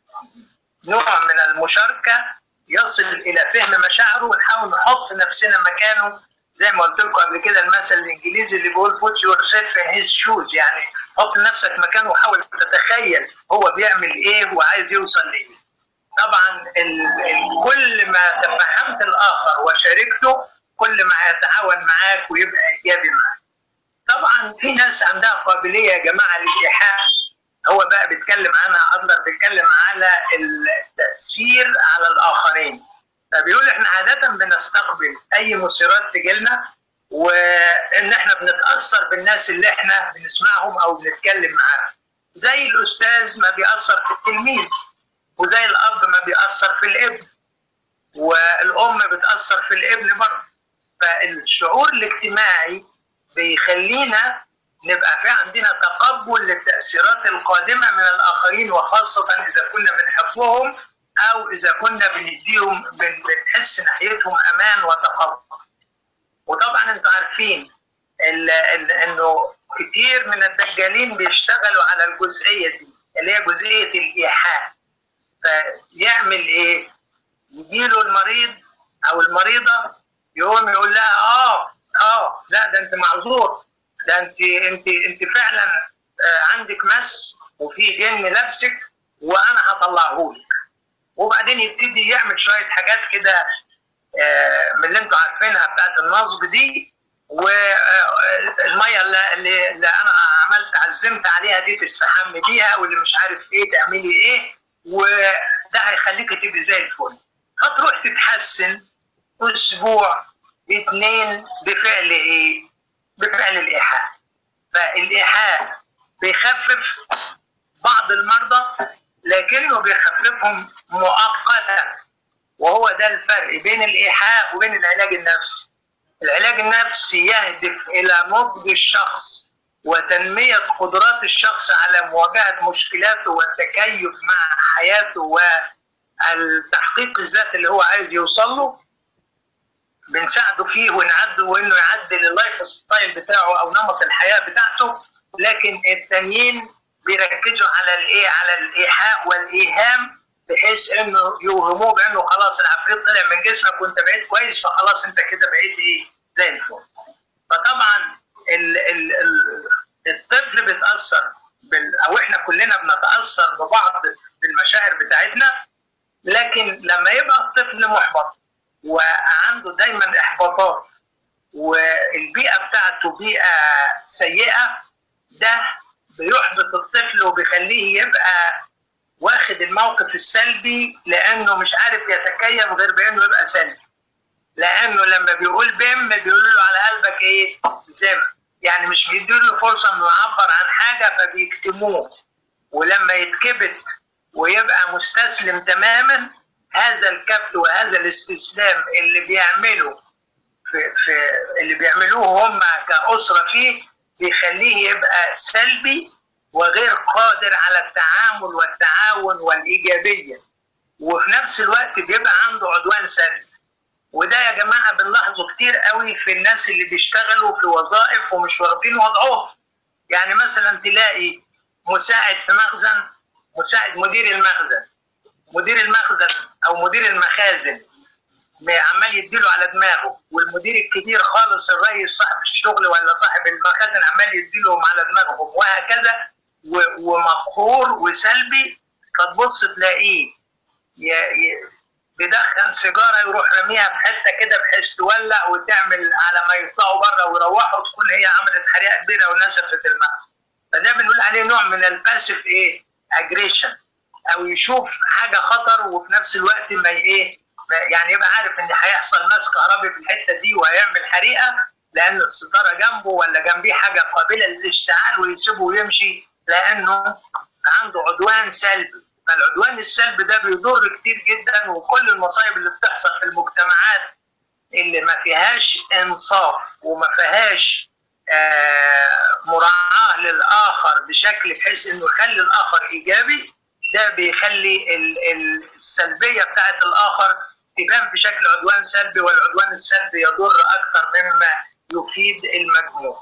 نوع من المشاركه يصل الى فهم مشاعره ونحاول نحط نفسنا مكانه زي ما قلت لكم قبل كده المثل الانجليزي اللي بيقول put yourself in his shoes يعني حط نفسك مكانه وحاول تتخيل هو بيعمل ايه وعايز يوصل لايه. طبعا ال ال كل ما تفهمت الاخر وشاركته كل ما هيتعاون معاك ويبقى ايجابي معاك. طبعا في ناس عندها قابليه يا جماعه للايحاء هو بقى بيتكلم عنها اقدر بيتكلم على التاثير على الاخرين. فبيقول احنا عاده بنستقبل اي مثيرات تجيلنا وان احنا بنتاثر بالناس اللي احنا بنسمعهم او بنتكلم معاهم زي الاستاذ ما بيأثر في التلميذ وزي الاب ما بيأثر في الابن والام بتأثر في الابن برضه فالشعور الاجتماعي بيخلينا نبقى في عندنا تقبل للتأثيرات القادمة من الآخرين وخاصة إذا كنا بنحبهم أو إذا كنا بنديهم بنحس ناحيتهم أمان وتقبل وطبعا انتوا عارفين انه كتير من الدجالين بيشتغلوا على الجزئيه دي اللي هي جزئيه الايحاء فيعمل ايه؟ يجيله المريض او المريضه يقوم يقول لها اه اه لا ده انت معذور ده انت انت انت فعلا آه عندك مس وفي جن لابسك وانا هطلعهولك وبعدين يبتدي يعمل شويه حاجات كده من اللي انتوا عارفينها بتاعت النصب دي والميه اللي, اللي انا عملت عزمت عليها دي تستحمي بيها واللي مش عارف ايه تعملي ايه وده هيخليكي تبقي زي الفل هتروح تتحسن اسبوع اتنين بفعل ايه؟ بفعل الايحاء فالايحاء بيخفف بعض المرضى لكنه بيخففهم مؤقتا وهو ده الفرق بين الايحاء وبين العلاج النفسي. العلاج النفسي يهدف الى نضج الشخص وتنميه قدرات الشخص على مواجهه مشكلاته والتكيف مع حياته والتحقيق الذات اللي هو عايز يوصل له. بنساعده فيه ونعده وانه يعدل اللايف ستايل بتاعه او نمط الحياه بتاعته لكن التانيين بيركزوا على الايه على الايحاء والايهام بحيث انه يوهموه بانه خلاص العفريت طلع من جسمك وانت بقيت كويس فخلاص انت كده بقيت ايه زي الفل. فطبعا ال ال ال الطفل بيتاثر بال او احنا كلنا بنتاثر ببعض بالمشاعر بتاعتنا لكن لما يبقى الطفل محبط وعنده دايما احباطات والبيئه بتاعته بيئه سيئه ده بيحبط الطفل وبيخليه يبقى واخد الموقف السلبي لانه مش عارف يتكيف غير بانه يبقى سلبي لانه لما بيقول بم بيقولوا له على قلبك ايه زم يعني مش بيدوا له فرصه انه يعبر عن حاجه فبيكتموه ولما يتكبت ويبقى مستسلم تماما هذا الكبت وهذا الاستسلام اللي بيعمله في, في اللي بيعملوه هم كأسرة فيه بيخليه يبقى سلبي وغير قادر على التعامل والتعاون والإيجابية وفي نفس الوقت بيبقى عنده عدوان سلبي وده يا جماعة بنلاحظه كتير قوي في الناس اللي بيشتغلوا في وظائف ومش واخدين وضعهم يعني مثلا تلاقي مساعد في مخزن مساعد مدير المخزن مدير المخزن او مدير المخازن عمال يديله على دماغه والمدير الكبير خالص الرئيس صاحب الشغل ولا صاحب المخازن عمال يديلهم على دماغهم وهكذا ومقهور وسلبي فتبص تلاقيه بيدخن سيجاره يروح راميها في حته كده بحيث تولع وتعمل على ما يطلعوا بره ويروحوا تكون هي عملت حريقه كبيره ونسفت المخزن فده بنقول عليه نوع من الباسيف ايه اجريشن او يشوف حاجه خطر وفي نفس الوقت ما ايه يعني يبقى عارف ان هيحصل ماس كهربي في الحته دي وهيعمل حريقه لان الستاره جنبه ولا جنبيه حاجه قابله للاشتعال ويسيبه ويمشي لانه عنده عدوان سلبي فالعدوان السلبي ده بيضر كتير جدا وكل المصايب اللي بتحصل في المجتمعات اللي ما فيهاش انصاف وما فيهاش آه مراعاه للاخر بشكل بحيث انه يخلي الاخر ايجابي ده بيخلي السلبيه بتاعت الاخر تبان بشكل عدوان سلبي والعدوان السلبي يضر اكثر مما يفيد المجموع.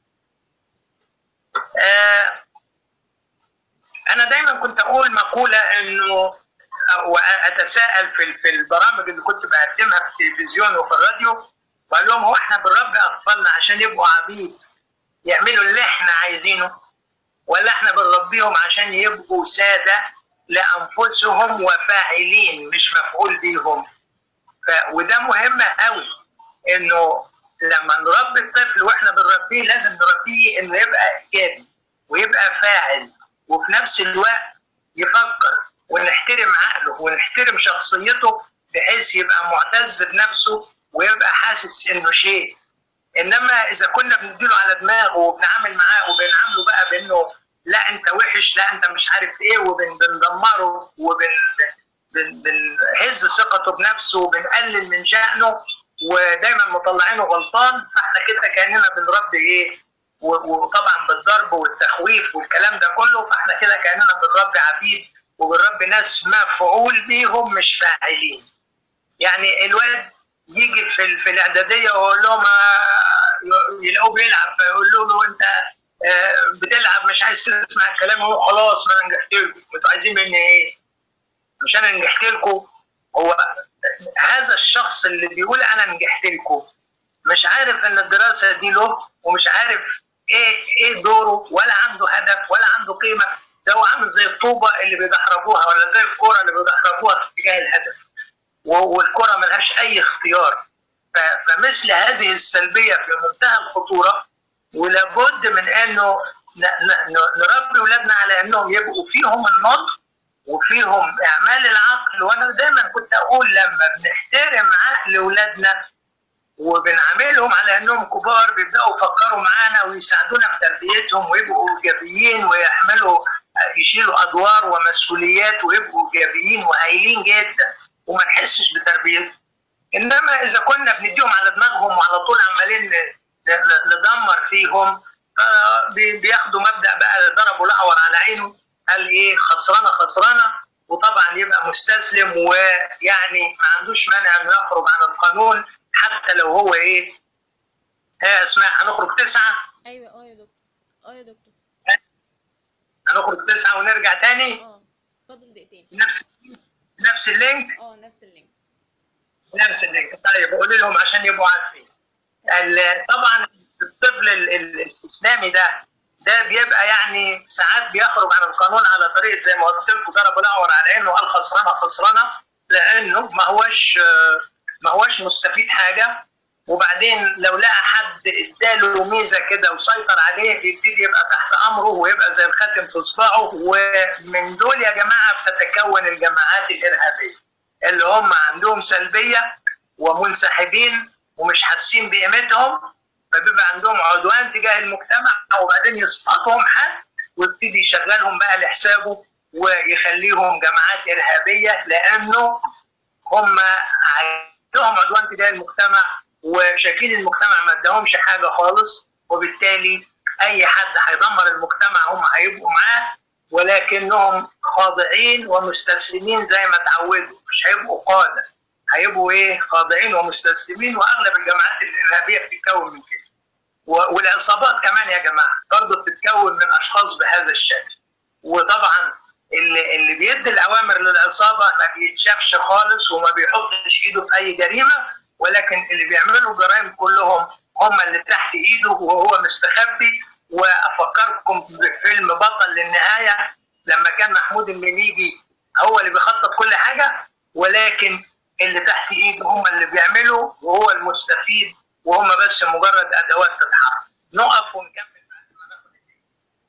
آه انا دايما كنت اقول مقوله انه واتساءل في في البرامج اللي كنت بقدمها في التلفزيون وفي الراديو بقول لهم هو احنا بنربي اطفالنا عشان يبقوا عبيد يعملوا اللي احنا عايزينه ولا احنا بنربيهم عشان يبقوا ساده لانفسهم وفاعلين مش مفعول بيهم ف... وده مهم قوي انه لما نربي الطفل واحنا بنربيه لازم نربيه انه يبقى ايجابي ويبقى فاعل وفي نفس الوقت يفكر ونحترم عقله ونحترم شخصيته بحيث يبقى معتز بنفسه ويبقى حاسس انه شيء انما اذا كنا بنديله على دماغه وبنعامل معاه وبنعامله بقى بانه لا انت وحش لا انت مش عارف ايه وبندمره وبنهز ثقته بنفسه وبنقلل من شأنه ودايما مطلعينه غلطان فاحنا كده كاننا بنربي ايه وطبعا بالضرب والتخويف والكلام ده كله فاحنا كده كاننا بنربي عبيد وبنربي ناس مفعول بيهم مش فاعلين يعني الواد يجي في في الاعداديه ويقول لهم يلاقوه بيلعب فيقول له انت بتلعب مش عايز تسمع الكلام هو خلاص ما انا نجحت لكم انتوا عايزين مني ايه؟ مش انا نجحت لكم هو هذا الشخص اللي بيقول انا نجحت لكم مش عارف ان الدراسه دي له ومش عارف ايه ايه دوره ولا عنده هدف ولا عنده قيمه ده هو عامل زي الطوبه اللي بيدحرجوها ولا زي الكره اللي بيدحرجوها في اتجاه الهدف والكره ملهاش اي اختيار فمثل هذه السلبيه في منتهى الخطوره ولابد من انه نربي اولادنا على انهم يبقوا فيهم النضج وفيهم اعمال العقل وانا دايما كنت اقول لما بنحترم عقل اولادنا وبنعاملهم على انهم كبار بيبداوا يفكروا معانا ويساعدونا في تربيتهم ويبقوا ايجابيين ويحملوا يشيلوا ادوار ومسؤوليات ويبقوا ايجابيين وهايلين جدا وما نحسش بتربيتهم انما اذا كنا بنديهم على دماغهم وعلى طول عمالين ندمر فيهم بياخدوا مبدا بقى ضربوا الاعور على عينه قال ايه خسرانه خسرانه وطبعا يبقى مستسلم ويعني ما عندوش مانع انه يخرج عن القانون حتى لو هو ايه ها اسماء هنخرج تسعه ايوه اه يا دكتور اه يا دكتور هنخرج تسعه ونرجع تاني اه فاضل دقيقتين نفس نفس اللينك اه نفس اللينك نفس اللينك طيب قولي لهم عشان يبقوا عارفين طبعا الطفل الاسلامي ده ده بيبقى يعني ساعات بيخرج عن القانون على طريقه زي ما قلت لكم ضرب الاعور على عينه وقال خسرانه خسرانه لانه ما هوش ما هوش مستفيد حاجه وبعدين لو لقى حد اداله ميزه كده وسيطر عليه بيبتدي يبقى تحت امره ويبقى زي الخاتم في اصبعه ومن دول يا جماعه بتتكون الجماعات الارهابيه اللي هم عندهم سلبيه ومنسحبين ومش حاسين بقيمتهم فبيبقى عندهم عدوان تجاه المجتمع وبعدين يسقطهم حد ويبتدي يشغلهم بقى لحسابه ويخليهم جماعات ارهابيه لانه هم عندهم عدوان تجاه المجتمع وشايفين المجتمع ما اداهمش حاجه خالص وبالتالي اي حد هيدمر المجتمع هم هيبقوا معاه ولكنهم خاضعين ومستسلمين زي ما اتعودوا مش هيبقوا قاده هيبقوا ايه خاضعين ومستسلمين واغلب الجماعات الارهابيه بتتكون من كده والعصابات كمان يا جماعه برضه بتتكون من اشخاص بهذا الشكل وطبعا اللي اللي بيدي الاوامر للعصابات العصابه ما بيتشافش خالص وما بيحطش ايده في اي جريمه ولكن اللي بيعملوا جرائم كلهم هم اللي تحت ايده وهو مستخبي وافكركم بفيلم بطل للنهايه لما كان محمود المليجي هو اللي بيخطط كل حاجه ولكن اللي تحت ايده هم اللي بيعملوا وهو المستفيد وهم بس مجرد ادوات تتحرك نقف ونكمل بعد ما ناخد الدقيقة.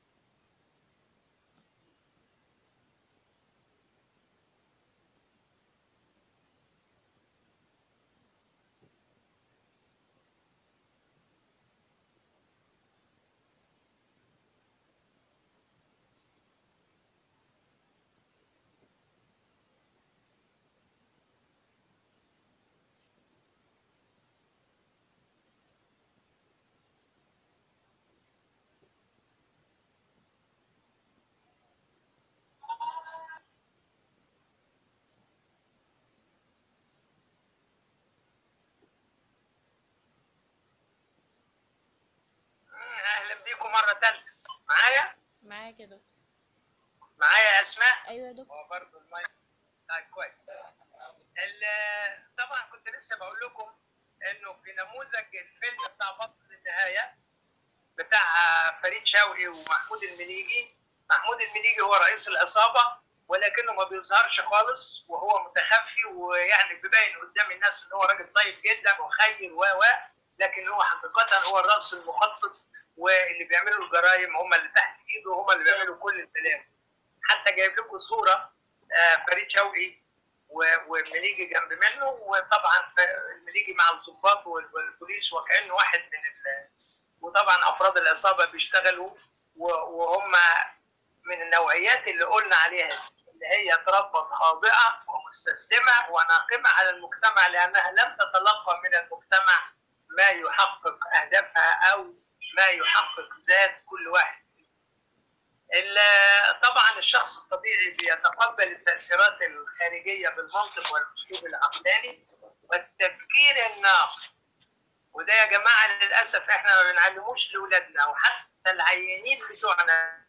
اهلا بيكم مره ثالثه معايا معاك يا دكتور معايا يا اسماء ايوه يا دكتور هو برضه المايك طيب كويس ال- طبعا كنت لسه بقول لكم انه في نموذج الفيلم بتاع بطل النهايه بتاع فريد شوقي ومحمود المليجي محمود المليجي هو رئيس العصابه ولكنه ما بيظهرش خالص وهو متخفي ويعني بيبين قدام الناس ان هو راجل طيب جدا وخير و و لكن هو حقيقه هو الراس المخطط واللي بيعملوا الجرائم هم اللي تحت ايده هم اللي بيعملوا كل الكلام حتى جايب لكم صوره آه، فريد شوقي و- والمليجي جنب منه وطبعا ف- المليجي مع الضباط وال- والبوليس وكانه واحد من ال... وطبعا افراد العصابه بيشتغلوا و- وهم من النوعيات اللي قلنا عليها دي، اللي هي تربط خاضعه ومستسلمه وناقمه على المجتمع لانها لم تتلقى من المجتمع ما يحقق اهدافها او ما يحقق ذات كل واحد ال- طبعا الشخص الطبيعي بيتقبل التأثيرات الخارجية بالمنطق والأسلوب العقلاني والتفكير الناقد وده يا جماعة للأسف احنا ما بنعلموش لأولادنا وحتى العيانين بتوعنا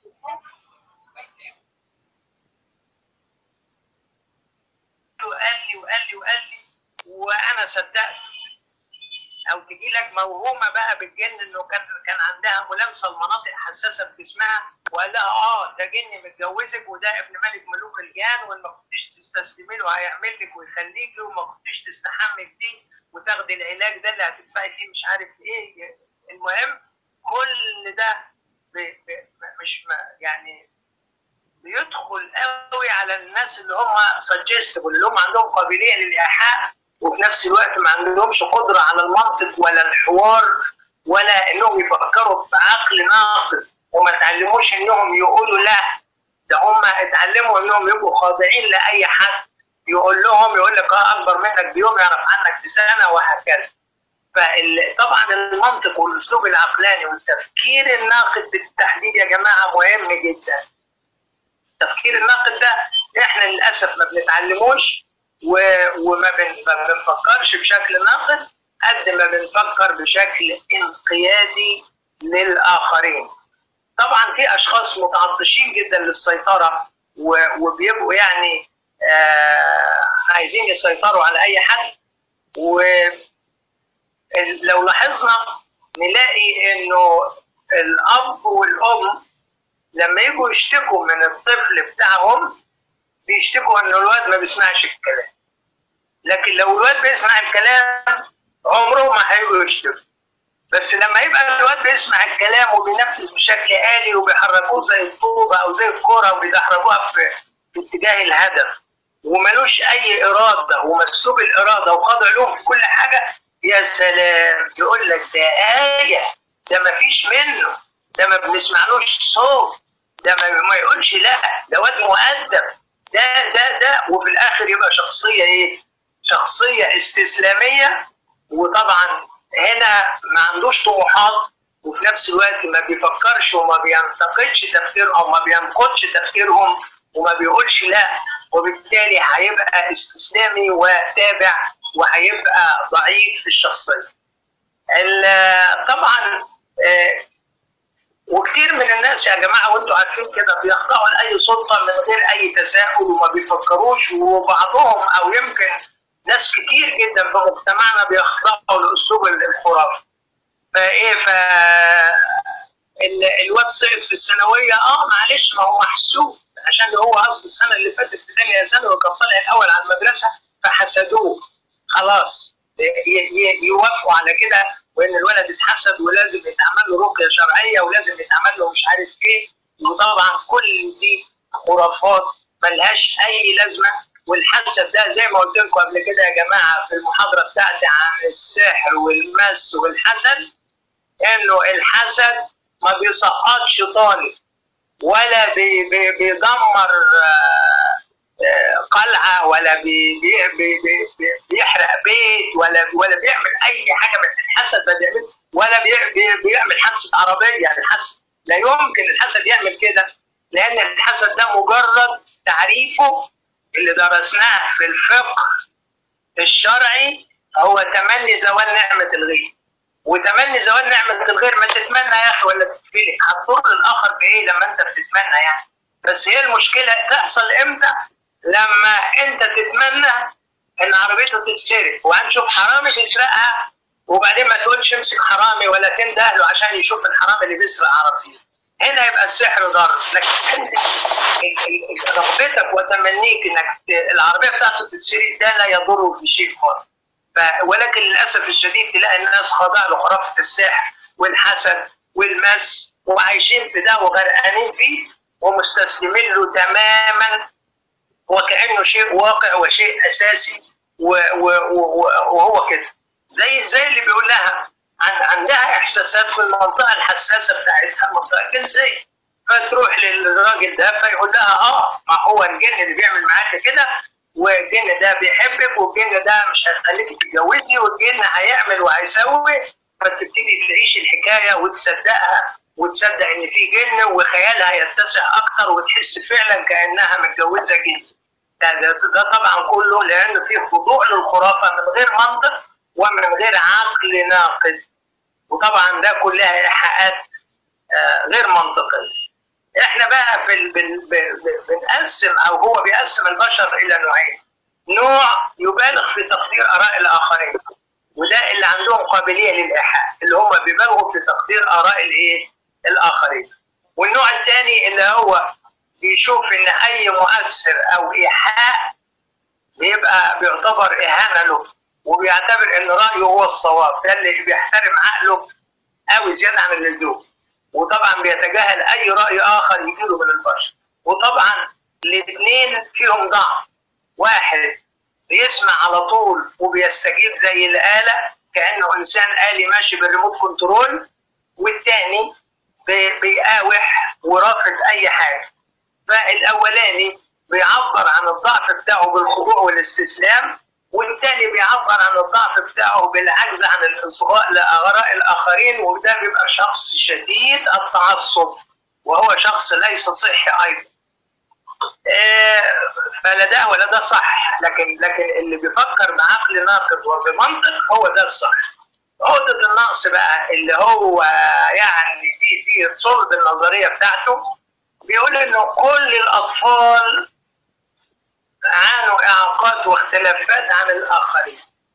وقال لي وقال لي وقال لي وأنا صدقت او تجي لك موهومه بقى بالجن انه كان كان عندها ملامسه لمناطق حساسه في جسمها وقال لها اه ده جن متجوزك وده ابن ملك ملوك الجان وان ما كنتش تستسلمي له هيعمل لك ويخليكي وما كنتش تستحمي دي وتاخدي العلاج ده اللي هتدفعي فيه مش عارف ايه المهم كل ده ب... ب... مش ما يعني بيدخل قوي على الناس اللي هم سجستبل اللي هم عندهم قابليه للايحاء وفي نفس الوقت ما عندهمش قدره على المنطق ولا الحوار ولا انهم يفكروا بعقل ناقد وما تعلموش انهم يقولوا لا ده هم اتعلموا انهم يبقوا خاضعين لاي حد يقول لهم يقول لك اه اكبر منك بيوم يعرف عنك بسنه وهكذا فطبعا المنطق والاسلوب العقلاني والتفكير الناقد بالتحديد يا جماعه مهم جدا التفكير الناقد ده احنا للاسف ما بنتعلموش وما بنفكرش بشكل ناقد قد ما بنفكر بشكل انقيادي للاخرين. طبعا في اشخاص متعطشين جدا للسيطره وبيبقوا يعني آه عايزين يسيطروا على اي حد ولو لاحظنا نلاقي انه الاب والام لما يجوا يشتكوا من الطفل بتاعهم بيشتكوا ان الواد ما بيسمعش الكلام لكن لو الواد بيسمع الكلام عمره ما هيجوا يشتكوا بس لما يبقى الواد بيسمع الكلام وبينفذ بشكل آلي وبيحركوه زي الطوبة أو زي الكرة وبيدحرجوها في, في اتجاه الهدف وملوش أي إرادة ومسلوب الإرادة وخاضع لهم في كل حاجة يا سلام يقول لك ده آية ده ما فيش منه ده ما بنسمعلوش صوت ده ما, ما يقولش لا ده واد مؤدب ده ده ده وفي الاخر يبقى شخصيه ايه؟ شخصيه استسلاميه وطبعا هنا ما عندوش طموحات وفي نفس الوقت ما بيفكرش وما بينتقدش تفكير او ما بينقدش تفكيرهم وما بيقولش لا وبالتالي هيبقى استسلامي وتابع وهيبقى ضعيف في الشخصيه. طبعا وكتير من الناس يا جماعه وانتم عارفين كده بيخضعوا لاي سلطه من غير اي تساؤل وما بيفكروش وبعضهم او يمكن ناس كتير جدا في مجتمعنا بيخضعوا لاسلوب الخرافه. فايه ف ال- الواد سقط في الثانويه اه معلش ما هو محسوب عشان هو اصل السنه اللي فاتت في ثانيه ثانوي كان طالع الاول على المدرسه فحسدوه خلاص ي- ي- يوافقوا على كده وان الولد اتحسد ولازم يتعمل له رقيه شرعيه ولازم يتعمل له مش عارف ايه وطبعا كل دي خرافات ملهاش اي لازمه والحسد ده زي ما قلت لكم قبل كده يا جماعه في المحاضره بتاعتي عن السحر والمس والحسد انه الحسد ما بيسقطش طالب ولا بي بي بيدمر آه، آه، قلعه ولا بي بي بي بي بي بيحرق بيت ولا ولا بيعمل اي حاجه من الحسد ما بيعمل ولا بي بي بيعمل حادثه عربيه يعني الحسد لا يمكن الحسد يعمل كده لان الحسد ده مجرد تعريفه اللي درسناه في الفقه الشرعي هو تمني زوال نعمه الغير وتمني زوال نعمه الغير ما تتمنى يا اخي ولا تتفلك هتضر الاخر بايه لما انت بتتمنى يعني بس هي المشكله تحصل امتى؟ لما انت تتمنى ان عربيته تتسرق وهنشوف حرامي بيسرقها وبعدين ما تقولش امسك حرامي ولا تنده له عشان يشوف الحرامي اللي بيسرق عربيه هنا يبقى السحر ضار لكن انت ال- ال- رغبتك وتمنيك انك ت- العربيه بتاعته تتسرق ده لا يضره في شيء خالص ف- ولكن للاسف الشديد تلاقي الناس خاضعه لخرافه السحر والحسد والمس وعايشين في ده وغرقانين فيه ومستسلمين له تماما وكانه شيء واقع وشيء اساسي و و و وهو كده زي زي اللي بيقول لها عن عندها احساسات في المنطقه الحساسه بتاعتها المنطقه الجنسيه فتروح للراجل ده فيقول لها اه ما هو الجن اللي بيعمل معاك كده والجن ده بيحبك والجن ده مش هيخليك تتجوزي والجن هيعمل وهيسوي فتبتدي تعيش الحكايه وتصدقها وتصدق ان في جن وخيالها يتسع اكتر وتحس فعلا كانها متجوزه جن ده, ده, ده طبعا كله لان في خضوع للخرافه من غير منطق ومن غير عقل ناقد وطبعا ده كلها ايحاءات آه، غير منطقيه احنا بقى في ال... بن... ب- ب- بنقسم او هو بيقسم البشر الى نوعين نوع يبالغ في تقدير اراء الاخرين وده اللي عندهم قابليه للايحاء اللي هم بيبالغوا في تقدير اراء الايه الاخرين والنوع الثاني اللي هو بيشوف ان اي مؤثر او ايحاء بيبقى بيعتبر اهانه له وبيعتبر ان رايه هو الصواب ده اللي بيحترم عقله قوي زياده عن اللزوم وطبعا بيتجاهل اي راي اخر يجيله من البشر وطبعا الاثنين فيهم ضعف واحد بيسمع على طول وبيستجيب زي الآلة كأنه إنسان آلي ماشي بالريموت كنترول والتاني بي- بيقاوح ورافض أي حاجة فالأولاني بيعبر عن الضعف بتاعه بالخضوع والاستسلام والتاني بيعبر عن الضعف بتاعه بالعجز عن الإصغاء لآراء الآخرين وده بيبقى شخص شديد التعصب وهو شخص ليس صحي أيضا آه، فلا ده ولا ده صح لكن لكن اللي بيفكر بعقل ناقد وبمنطق هو ده الصح عقدة النقص بقى اللي هو يعني دي دي صلب النظرية بتاعته بيقول انه كل الاطفال عانوا اعاقات واختلافات عن الاخرين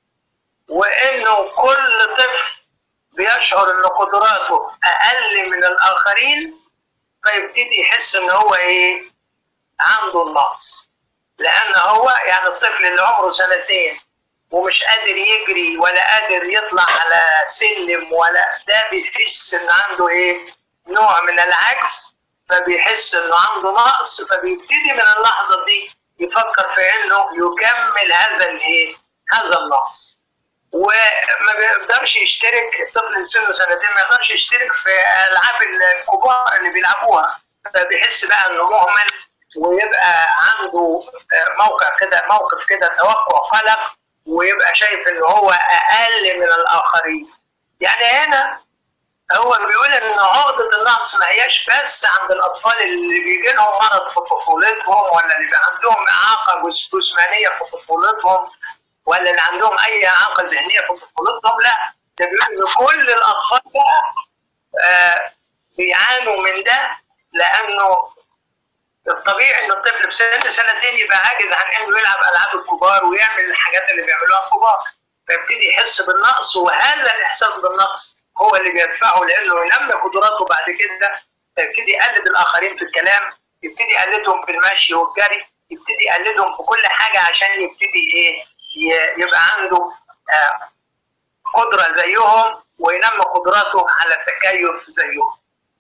وانه كل طفل بيشعر ان قدراته اقل من الاخرين فيبتدي يحس ان هو ايه عنده النقص لان هو يعني الطفل اللي عمره سنتين ومش قادر يجري ولا قادر يطلع على سلم ولا ده بيحس ان عنده ايه نوع من العجز فبيحس انه عنده نقص فبيبتدي من اللحظه دي يفكر في انه يكمل هذا الايه هذا النقص وما بيقدرش يشترك الطفل اللي سنه سنتين ما يقدرش يشترك في العاب الكبار اللي بيلعبوها فبيحس بقى انه مهمل ويبقى عنده موقع كده موقف كده توقع قلق ويبقى شايف ان هو اقل من الاخرين يعني هنا هو بيقول ان عقدة النقص ما هياش بس عند الاطفال اللي بيجي لهم مرض في طفولتهم ولا اللي عندهم اعاقة جسمانية في طفولتهم ولا اللي عندهم اي اعاقة ذهنية في طفولتهم لا ده بيقول ان كل الاطفال بقى آه بيعانوا من ده لانه الطبيعي ان الطفل في سن سنتين يبقى عاجز عن انه يلعب العاب الكبار ويعمل الحاجات اللي بيعملوها الكبار فيبتدي يحس بالنقص وهذا الاحساس بالنقص هو اللي بيدفعه لانه ينمي قدراته بعد كده فيبتدي يقلد الاخرين في الكلام يبتدي يقلدهم في المشي والجري يبتدي يقلدهم في كل حاجه عشان يبتدي ايه يبقى عنده آه قدره زيهم وينمي قدراته على التكيف زيهم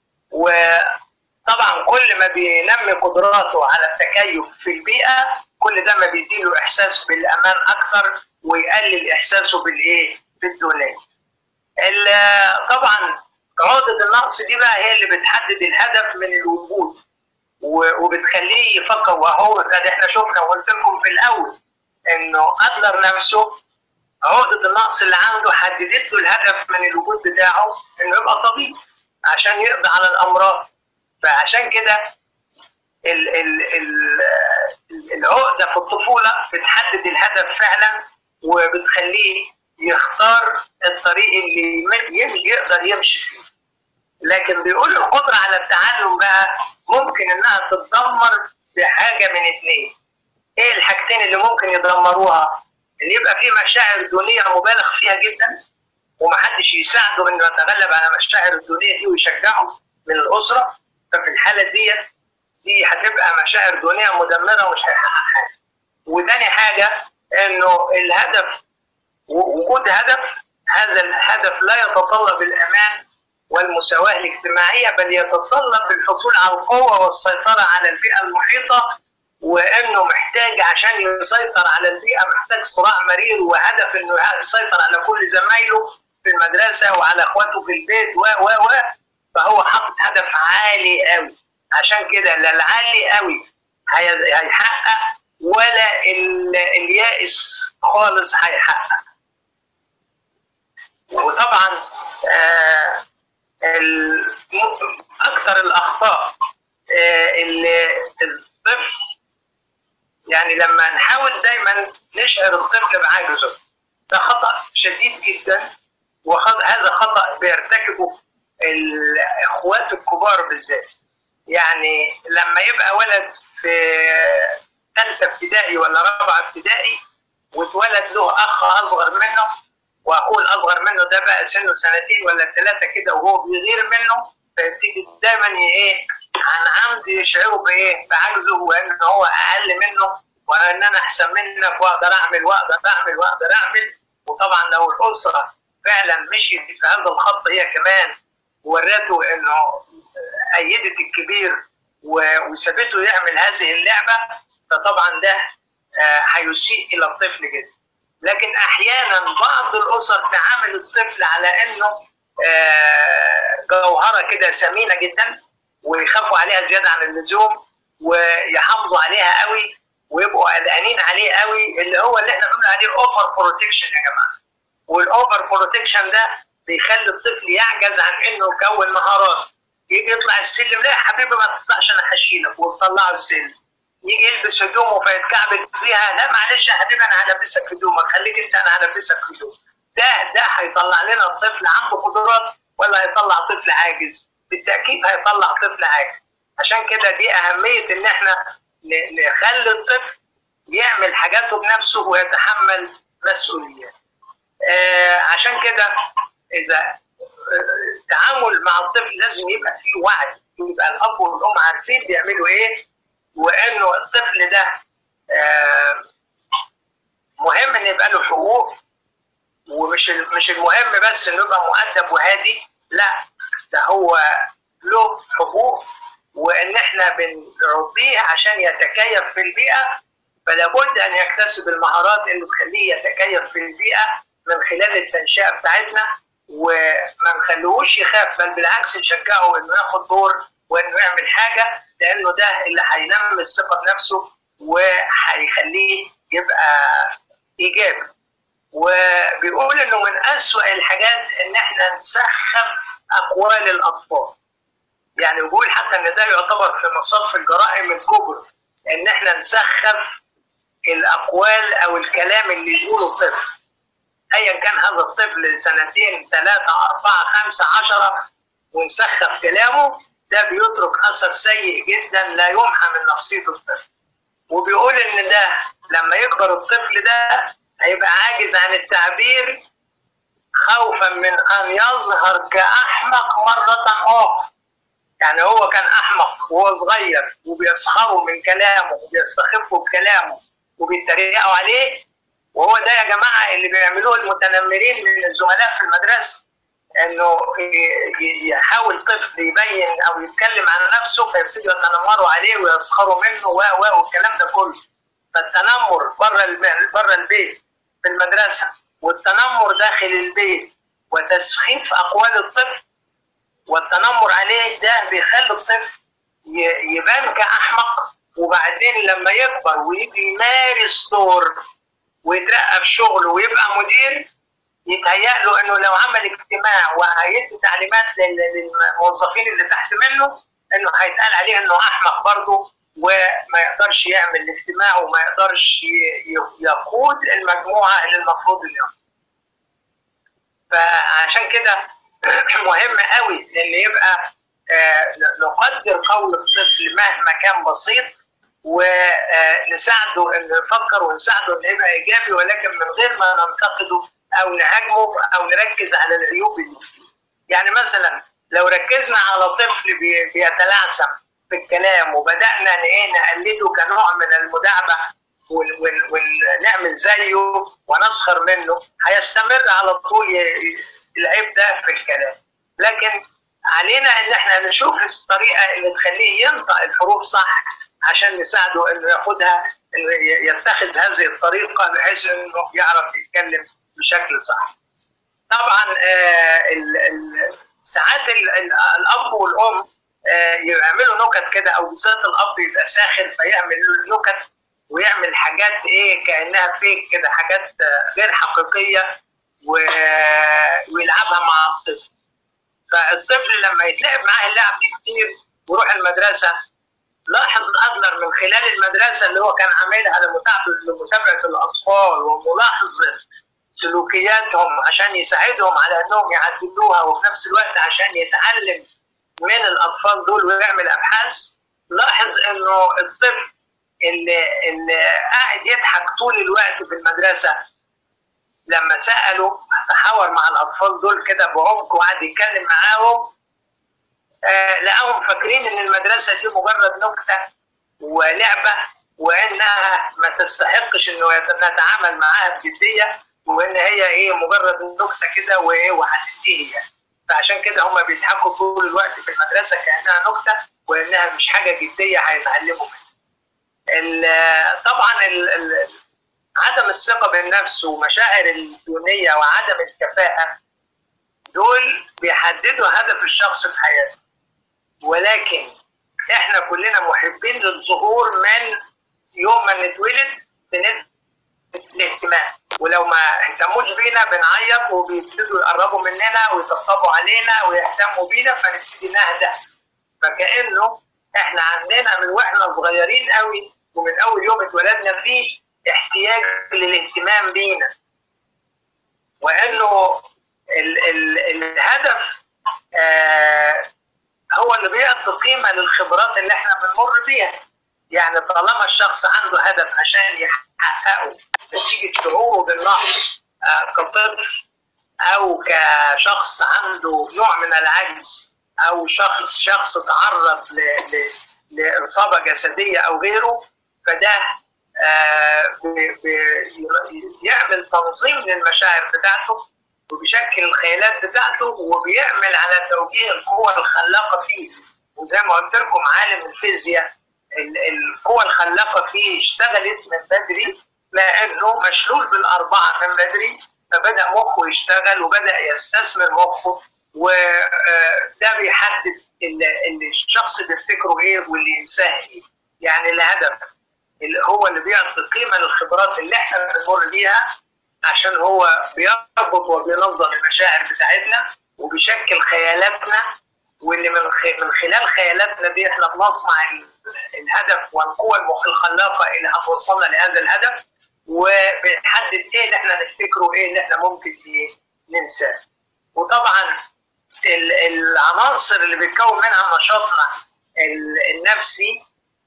وطبعا كل ما بينمي قدراته على التكيف في البيئه كل ده ما بيديله احساس بالامان اكتر ويقلل احساسه بالايه بالدونيه طبعا عقدة النقص دي بقى هي اللي بتحدد الهدف من الوجود وبتخليه يفكر وهو قد احنا شفنا وقلت لكم في الاول انه ادلر نفسه عقدة النقص اللي عنده حددت له الهدف من الوجود بتاعه انه يبقى طبيب عشان يقضي على الامراض فعشان كده ال ال ال العقدة في الطفولة بتحدد الهدف فعلا وبتخليه يختار الطريق اللي يقدر يمشي فيه لكن بيقول القدرة على التعلم بقى ممكن انها تتدمر بحاجة من اتنين ايه الحاجتين اللي ممكن يدمروها ان يبقى في مشاعر دونية مبالغ فيها جدا ومحدش يساعده انه يتغلب على مشاعر الدونية دي ويشجعه من الأسرة ففي الحالة ديت دي هتبقى مشاعر دونية مدمرة ومش هيحقق حاجة وتاني حاجة انه الهدف وجود هدف هذا الهدف لا يتطلب الامان والمساواه الاجتماعيه بل يتطلب الحصول على القوه والسيطره على البيئه المحيطه وانه محتاج عشان يسيطر على البيئه محتاج صراع مرير وهدف انه يسيطر على كل زمايله في المدرسه وعلى اخواته في البيت و و و فهو حاطط هدف عالي قوي عشان كده لا العالي قوي هيحقق ولا اليائس خالص هيحقق وطبعا آه اكثر الاخطاء آه اللي الطفل يعني لما نحاول دايما نشعر الطفل بعجزه ده خطا شديد جدا وهذا خطا بيرتكبه الاخوات الكبار بالذات يعني لما يبقى ولد في ثالثه ابتدائي ولا رابعه ابتدائي واتولد له اخ اصغر منه واخوه الاصغر منه ده بقى سنه سنتين ولا ثلاثه كده وهو بيغير منه فيبتدي دايما ايه عن عمد يشعره بايه؟ بعجزه وان هو اقل منه وان انا احسن منك واقدر اعمل واقدر اعمل واقدر اعمل وطبعا لو الاسره فعلا مشيت في هذا الخط هي كمان ورته انه ايدت الكبير وسابته يعمل هذه اللعبه فطبعا ده هيسيء الى الطفل جدا. لكن احيانا بعض الاسر تعامل الطفل على انه جوهره كده ثمينه جدا ويخافوا عليها زياده عن اللزوم ويحافظوا عليها قوي ويبقوا قلقانين عليه قوي اللي هو اللي احنا بنقول عليه اوفر بروتكشن يا جماعه والاوفر بروتكشن ده بيخلي الطفل يعجز عن انه يكون مهارات يجي يطلع السلم لا يا حبيبي ما تطلعش انا هشيلك وتطلعه السلم يجي يلبس هدومه فيتكعبل فيها لا معلش يا حبيبي انا هلبسك هدومك خليك انت انا هلبسك هدوم ده ده هيطلع لنا الطفل عنده قدرات ولا هيطلع طفل عاجز بالتاكيد هيطلع طفل عاجز عشان كده دي اهميه ان احنا نخلي الطفل يعمل حاجاته بنفسه ويتحمل مسؤوليات آه عشان كده اذا التعامل مع الطفل لازم يبقى فيه وعي يبقى الاب والام عارفين بيعملوا ايه وانه الطفل ده آه مهم ان يبقى له حقوق ومش مش المهم بس انه يبقى مؤدب وهادي لا ده هو له حقوق وان احنا بنربيه عشان يتكيف في البيئه فلا بد ان يكتسب المهارات اللي تخليه يتكيف في البيئه من خلال التنشئه بتاعتنا وما نخليهوش يخاف بل بالعكس نشجعه انه ياخد دور وانه يعمل حاجه لانه ده اللي هينمي الثقه بنفسه وهيخليه يبقى ايجابي وبيقول انه من اسوأ الحاجات ان احنا نسخف اقوال الاطفال يعني بيقول حتى ان ده يعتبر في مصاف الجرائم الكبرى ان احنا نسخف الاقوال او الكلام اللي يقوله الطفل ايا كان هذا الطفل سنتين ثلاثه اربعه خمسه عشره ونسخف كلامه ده بيترك اثر سيء جدا لا يمحى من نفسيه الطفل وبيقول ان ده لما يكبر الطفل ده هيبقى عاجز عن التعبير خوفا من ان يظهر كاحمق مره اخرى يعني هو كان احمق وهو صغير وبيسخروا من كلامه وبيستخفوا بكلامه وبيتريقوا عليه وهو ده يا جماعه اللي بيعملوه المتنمرين من الزملاء في المدرسه انه يحاول طفل يبين او يتكلم عن نفسه فيبتدوا يتنمروا عليه ويسخروا منه و و والكلام ده كله فالتنمر بره بره البيت في المدرسه والتنمر داخل البيت وتسخيف اقوال الطفل والتنمر عليه ده بيخلي الطفل يبان كاحمق وبعدين لما يكبر ويجي يمارس دور ويترقى في شغله ويبقى مدير يتهيأ له انه لو عمل اجتماع وهيدي تعليمات للموظفين اللي تحت منه انه هيتقال عليه انه احمق برضه وما يقدرش يعمل الاجتماع وما يقدرش يقود المجموعه اللي المفروض اليوم. فعشان كده مهم قوي ان يبقى نقدر قول الطفل مهما كان بسيط ونساعده انه يفكر ونساعده انه يبقى ايجابي ولكن من غير ما ننتقده او نهاجمه او نركز على العيوب اللي فيه. يعني مثلا لو ركزنا على طفل بيتلعثم في الكلام وبدانا ايه نقلده كنوع من المداعبه ونعمل زيه ونسخر منه هيستمر على طول العيب ده في الكلام. لكن علينا ان احنا نشوف الطريقه اللي تخليه ينطق الحروف صح عشان نساعده انه ياخدها انه يتخذ هذه الطريقه بحيث انه يعرف يتكلم بشكل صح. طبعا آه ال ال ساعات ال ال الاب والام آه يعملوا نكت كده او بالذات الاب يبقى ساخر فيعمل نكت ويعمل حاجات ايه كانها فيك كده حاجات غير حقيقيه ويلعبها مع الطفل. فالطفل لما يتلعب معاه اللعب دي كتير ويروح المدرسه لاحظ ادلر من خلال المدرسه اللي هو كان عاملها لمتابعه الاطفال وملاحظ سلوكياتهم عشان يساعدهم على انهم يعدلوها وفي نفس الوقت عشان يتعلم من الاطفال دول ويعمل ابحاث لاحظ انه الطفل اللي اللي قاعد يضحك طول الوقت في المدرسه لما سالوا تحاور مع الاطفال دول كده بعمق وقعد يتكلم معاهم آه لقاهم فاكرين ان المدرسه دي مجرد نكته ولعبه وانها ما تستحقش انه نتعامل معاها بجديه وان هي ايه مجرد نكته كده وايه وهتنتهي يعني فعشان كده هم بيضحكوا طول الوقت في المدرسه كانها نكته وانها مش حاجه جديه هيتعلموا منها. طبعا ال ال عدم الثقه بالنفس ومشاعر الدونيه وعدم الكفاءه دول بيحددوا هدف الشخص في حياته ولكن احنا كلنا محبين للظهور من يوم ما نتولد الاهتمام ولو ما اهتموش بينا بنعيط وبيبتدوا يقربوا مننا ويطبطبوا علينا ويهتموا بينا فنبتدي نهدى فكانه احنا عندنا من واحنا صغيرين قوي ومن اول يوم اتولدنا فيه احتياج للاهتمام بينا وانه ال ال الهدف آه هو اللي بيعطي قيمه للخبرات اللي احنا بنمر بيها يعني طالما الشخص عنده هدف عشان يحققه نتيجه شعوره بالنقص آه كطفل او كشخص عنده نوع من العجز او شخص شخص تعرض ل ل لاصابه جسديه او غيره فده آه بيعمل تنظيم للمشاعر بتاعته وبيشكل الخيالات بتاعته وبيعمل على توجيه القوة الخلاقة فيه وزي ما قلت لكم عالم الفيزياء القوة الخلاقة فيه اشتغلت من بدري لأنه مشلول بالأربعة من بدري فبدأ مخه يشتغل وبدأ يستثمر مخه وده بيحدد اللي الشخص بيفتكره ايه واللي ينساه ايه يعني الهدف اللي هو اللي بيعطي قيمة للخبرات اللي احنا بنمر بيها عشان هو بيربط وبينظم المشاعر بتاعتنا وبيشكل خيالاتنا واللي من من خلال خيالاتنا دي احنا بنصنع الهدف والقوة الخلاقة اللي هتوصلنا لهذا الهدف وبنحدد ايه اللي احنا نفتكره وايه اللي احنا ممكن ننساه. وطبعا ال- العناصر اللي بتكون منها نشاطنا ال- النفسي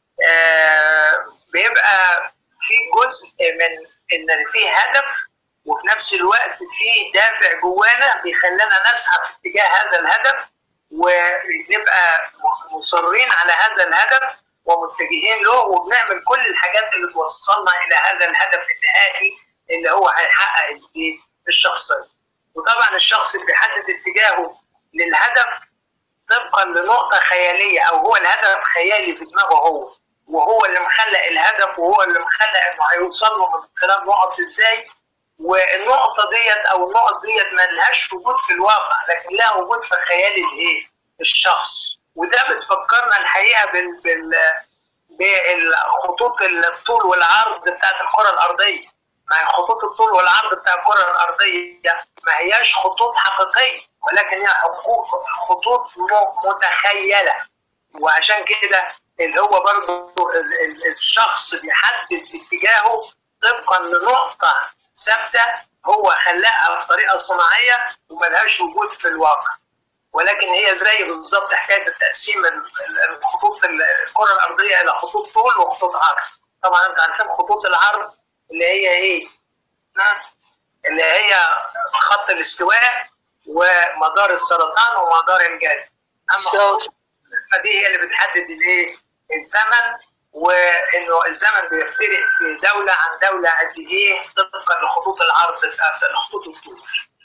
آه، بيبقى في جزء من ان في هدف وفي نفس الوقت في دافع جوانا بيخلينا نسعى في اتجاه هذا الهدف ونبقى مصرين على هذا الهدف ومتجهين له وبنعمل كل الحاجات اللي توصلنا الى هذا الهدف النهائي اللي هو هيحقق الايه؟ الشخصيه. وطبعا الشخص بيحدد اتجاهه للهدف طبقا لنقطه خياليه او هو الهدف خيالي في دماغه هو وهو اللي مخلق الهدف وهو اللي مخلق انه هيوصل له من خلال نقط ازاي والنقطه ديت او النقط ديت ما لهاش وجود في الواقع لكن لها وجود في خيال الايه؟ الشخص وده بتفكرنا الحقيقه بال بال بالخطوط الطول والعرض بتاعت الكره الارضيه ما هي خطوط الطول والعرض بتاع الكره الارضيه ما هياش خطوط حقيقيه ولكن هي حقوق- خطوط م- متخيله وعشان كده اللي هو برضه ال- ال- الشخص بيحدد اتجاهه طبقا لنقطه ثابته هو خلقها بطريقه صناعيه وملهاش وجود في الواقع ولكن هي زي بالظبط حكايه تقسيم ال- ال- الخطوط ال- الكره الارضيه الى خطوط طول وخطوط عرض طبعا انتوا عارفين خطوط العرض اللي هي ايه؟ ها؟ اللي هي خط الاستواء ومدار السرطان ومدار الجلد اما خطوط فدي هي اللي بتحدد الايه؟ الزمن وانه الزمن بيفترق في دوله عن دوله قد ايه طبقا لخطوط العرض بتاعت خطوط الطول.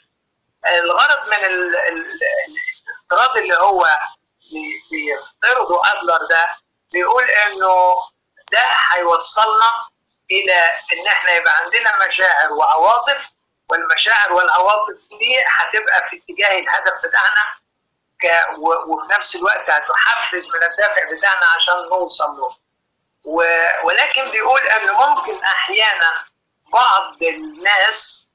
الغرض من ال- ال- الافتراض اللي هو بي- بيفترضه ادلر ده بيقول انه ده هيوصلنا الى ان احنا يبقى عندنا مشاعر وعواطف والمشاعر والعواطف دي هتبقى في اتجاه الهدف بتاعنا ك- و- وفي نفس الوقت هتحفز من الدافع بتاعنا عشان نوصل له و- ولكن بيقول ان ممكن احيانا بعض الناس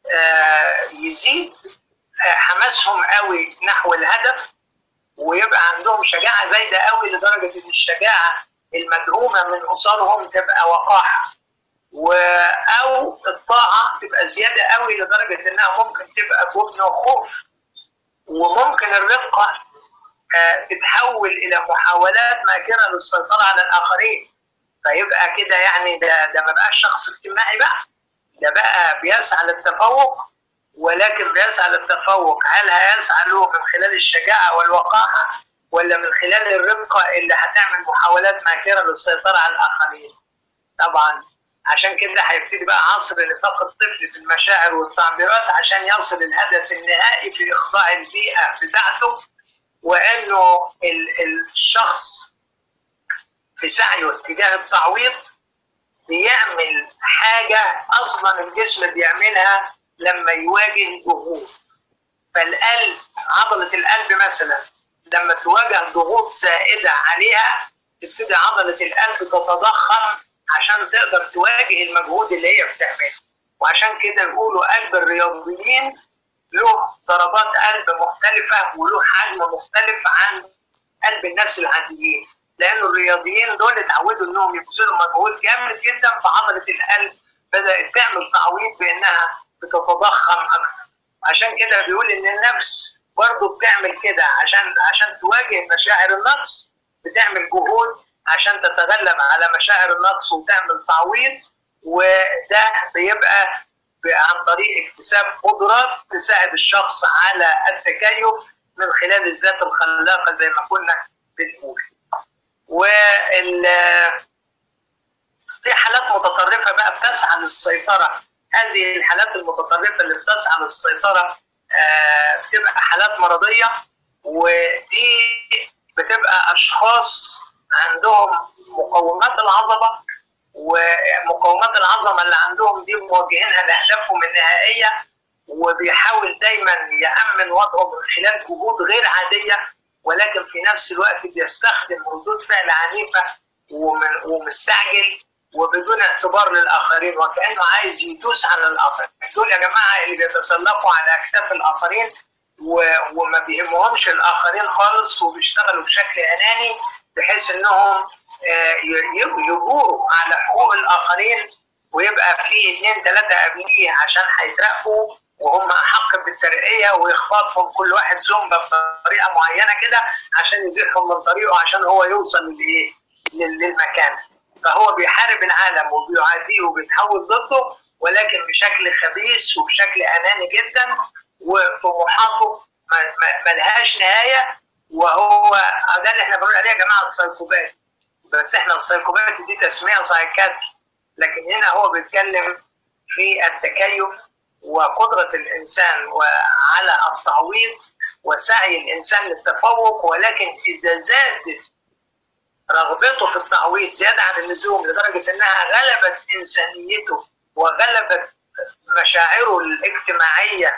آه، يزيد آه، حماسهم قوي نحو الهدف ويبقى عندهم شجاعه زايده قوي لدرجه ان الشجاعه المدعومه من اسرهم تبقى وقاحه و او الطاعه تبقى زياده قوي لدرجه انها ممكن تبقى جبن وخوف وممكن الرقه آه، تتحول الى محاولات ماكره للسيطره على الاخرين فيبقى كده يعني ده ده ما بقاش شخص اجتماعي بقى ده بقى بيسعى للتفوق ولكن بيسعى للتفوق هل هيسعى له من خلال الشجاعه والوقاحه ولا من خلال الرقه اللي هتعمل محاولات ماكره للسيطره على الاخرين طبعا عشان كده هيبتدي بقى عصر نفاق الطفل في المشاعر والتعبيرات عشان يصل الهدف النهائي في اخضاع البيئه بتاعته وانه ال- الشخص في سعيه اتجاه التعويض بيعمل حاجه اصلا الجسم بيعملها لما يواجه ضغوط فالقلب عضله القلب مثلا لما تواجه ضغوط زائده عليها تبتدي عضله القلب تتضخم عشان تقدر تواجه المجهود اللي هي بتعمله وعشان كده يقولوا قلب الرياضيين له ضربات قلب مختلفة وله حجم مختلف عن قلب الناس العاديين لأن الرياضيين دول اتعودوا إنهم يبذلوا مجهود جامد جدا فعضلة القلب بدأت تعمل تعويض بإنها بتتضخم أكثر عشان كده بيقول إن النفس برضه بتعمل كده عشان عشان تواجه مشاعر النقص بتعمل جهود عشان تتغلب على مشاعر النقص وتعمل تعويض وده بيبقى عن طريق اكتساب قدرات تساعد الشخص على التكيف من خلال الذات الخلاقه زي ما كنا بنقول. وال في حالات متطرفه بقى بتسعى للسيطره هذه الحالات المتطرفه اللي بتسعى للسيطره آه، بتبقى حالات مرضيه ودي بتبقى اشخاص عندهم مقومات العظمه ومقومات العظمه اللي عندهم دي موجهينها لاهدافهم النهائيه وبيحاول دايما يامن وضعه من خلال جهود غير عاديه ولكن في نفس الوقت بيستخدم ردود فعل عنيفه ومن- ومستعجل وبدون اعتبار للاخرين وكانه عايز يدوس على الاخرين دول يا جماعه اللي بيتسلقوا على اكتاف الاخرين و- وما بيهمهمش الاخرين خالص وبيشتغلوا بشكل اناني بحيث انهم آه، ي- ي- يجوروا على حقوق الاخرين ويبقى في اثنين ثلاثه قبليه عشان هيترقوا وهم احق بالترقيه ويخفضهم كل واحد زومبا بطريقه معينه كده عشان يزيحهم من طريقه عشان هو يوصل للايه؟ للمكان. فهو بيحارب العالم وبيعاديه وبيتحول ضده ولكن بشكل خبيث وبشكل اناني جدا وطموحاته ملهاش نهايه وهو ده اللي احنا بنقول عليه يا جماعه السايكوبات بس احنا السايكوبات دي تسميه سايكاتري لكن هنا هو بيتكلم في التكيف وقدرة الإنسان وعلى التعويض وسعي الإنسان للتفوق ولكن إذا زادت رغبته في التعويض زيادة عن اللزوم لدرجة إنها غلبت إنسانيته وغلبت مشاعره الاجتماعية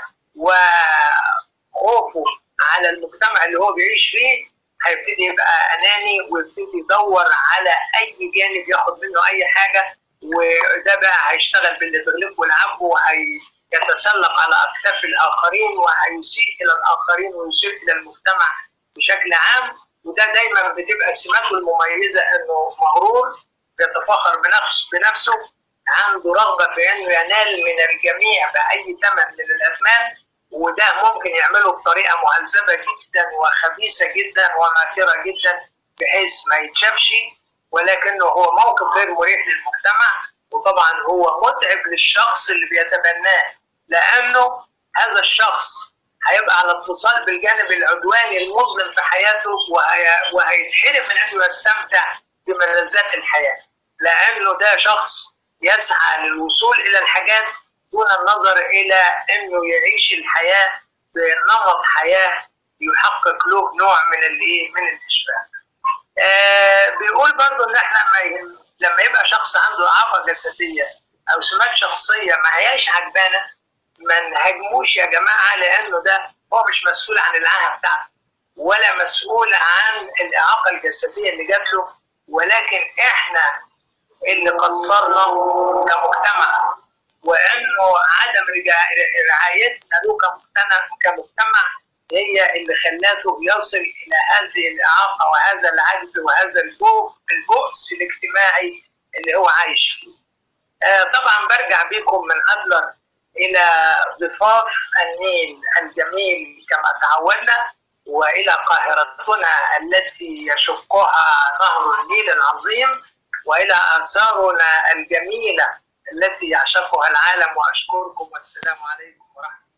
وخوفه على المجتمع اللي هو بيعيش فيه هيبتدي يبقى أناني ويبتدي يدور على أي جانب ياخد منه أي حاجة وده بقى هيشتغل باللي تغلبه والعبه وهيتسلق على اكتاف الاخرين وهيسيء الى الاخرين ويسيء الى المجتمع بشكل عام وده دايما بتبقى سماته المميزه انه مغرور بيتفاخر بنفس بنفسه عنده رغبه في انه ينال من الجميع باي ثمن من الاثمان وده ممكن يعمله بطريقه معذبه جدا وخبيثه جدا وماكره جدا بحيث ما يتشافش ولكنه هو موقف غير مريح للمجتمع وطبعا هو متعب للشخص اللي بيتبناه لانه هذا الشخص هيبقى على اتصال بالجانب العدواني المظلم في حياته وهي وهيتحرم من انه يستمتع بملذات الحياه لانه ده شخص يسعى للوصول الى الحاجات دون النظر الى انه يعيش الحياه بنمط حياه يحقق له نوع من الايه من الاشباع. آه بيقول برضو ان احنا ما لما يبقى شخص عنده اعاقه جسديه او سمات شخصيه ما هياش عجبانه ما نهاجموش يا جماعه لانه ده هو مش مسؤول عن العاهه بتاعته ولا مسؤول عن الاعاقه الجسديه اللي جات له ولكن احنا اللي قصرنا كمجتمع وانه عدم رعايتنا له كمجتمع كمجتمع هي اللي خلاته يصل الى هذه الاعاقه وهذا العجز وهذا البؤس الاجتماعي اللي هو عايش فيه. آه طبعا برجع بكم من ادلر الى ضفاف النيل الجميل كما تعودنا والى قاهرتنا التي يشقها نهر النيل العظيم والى اثارنا الجميله التي يعشقها العالم واشكركم والسلام عليكم ورحمه الله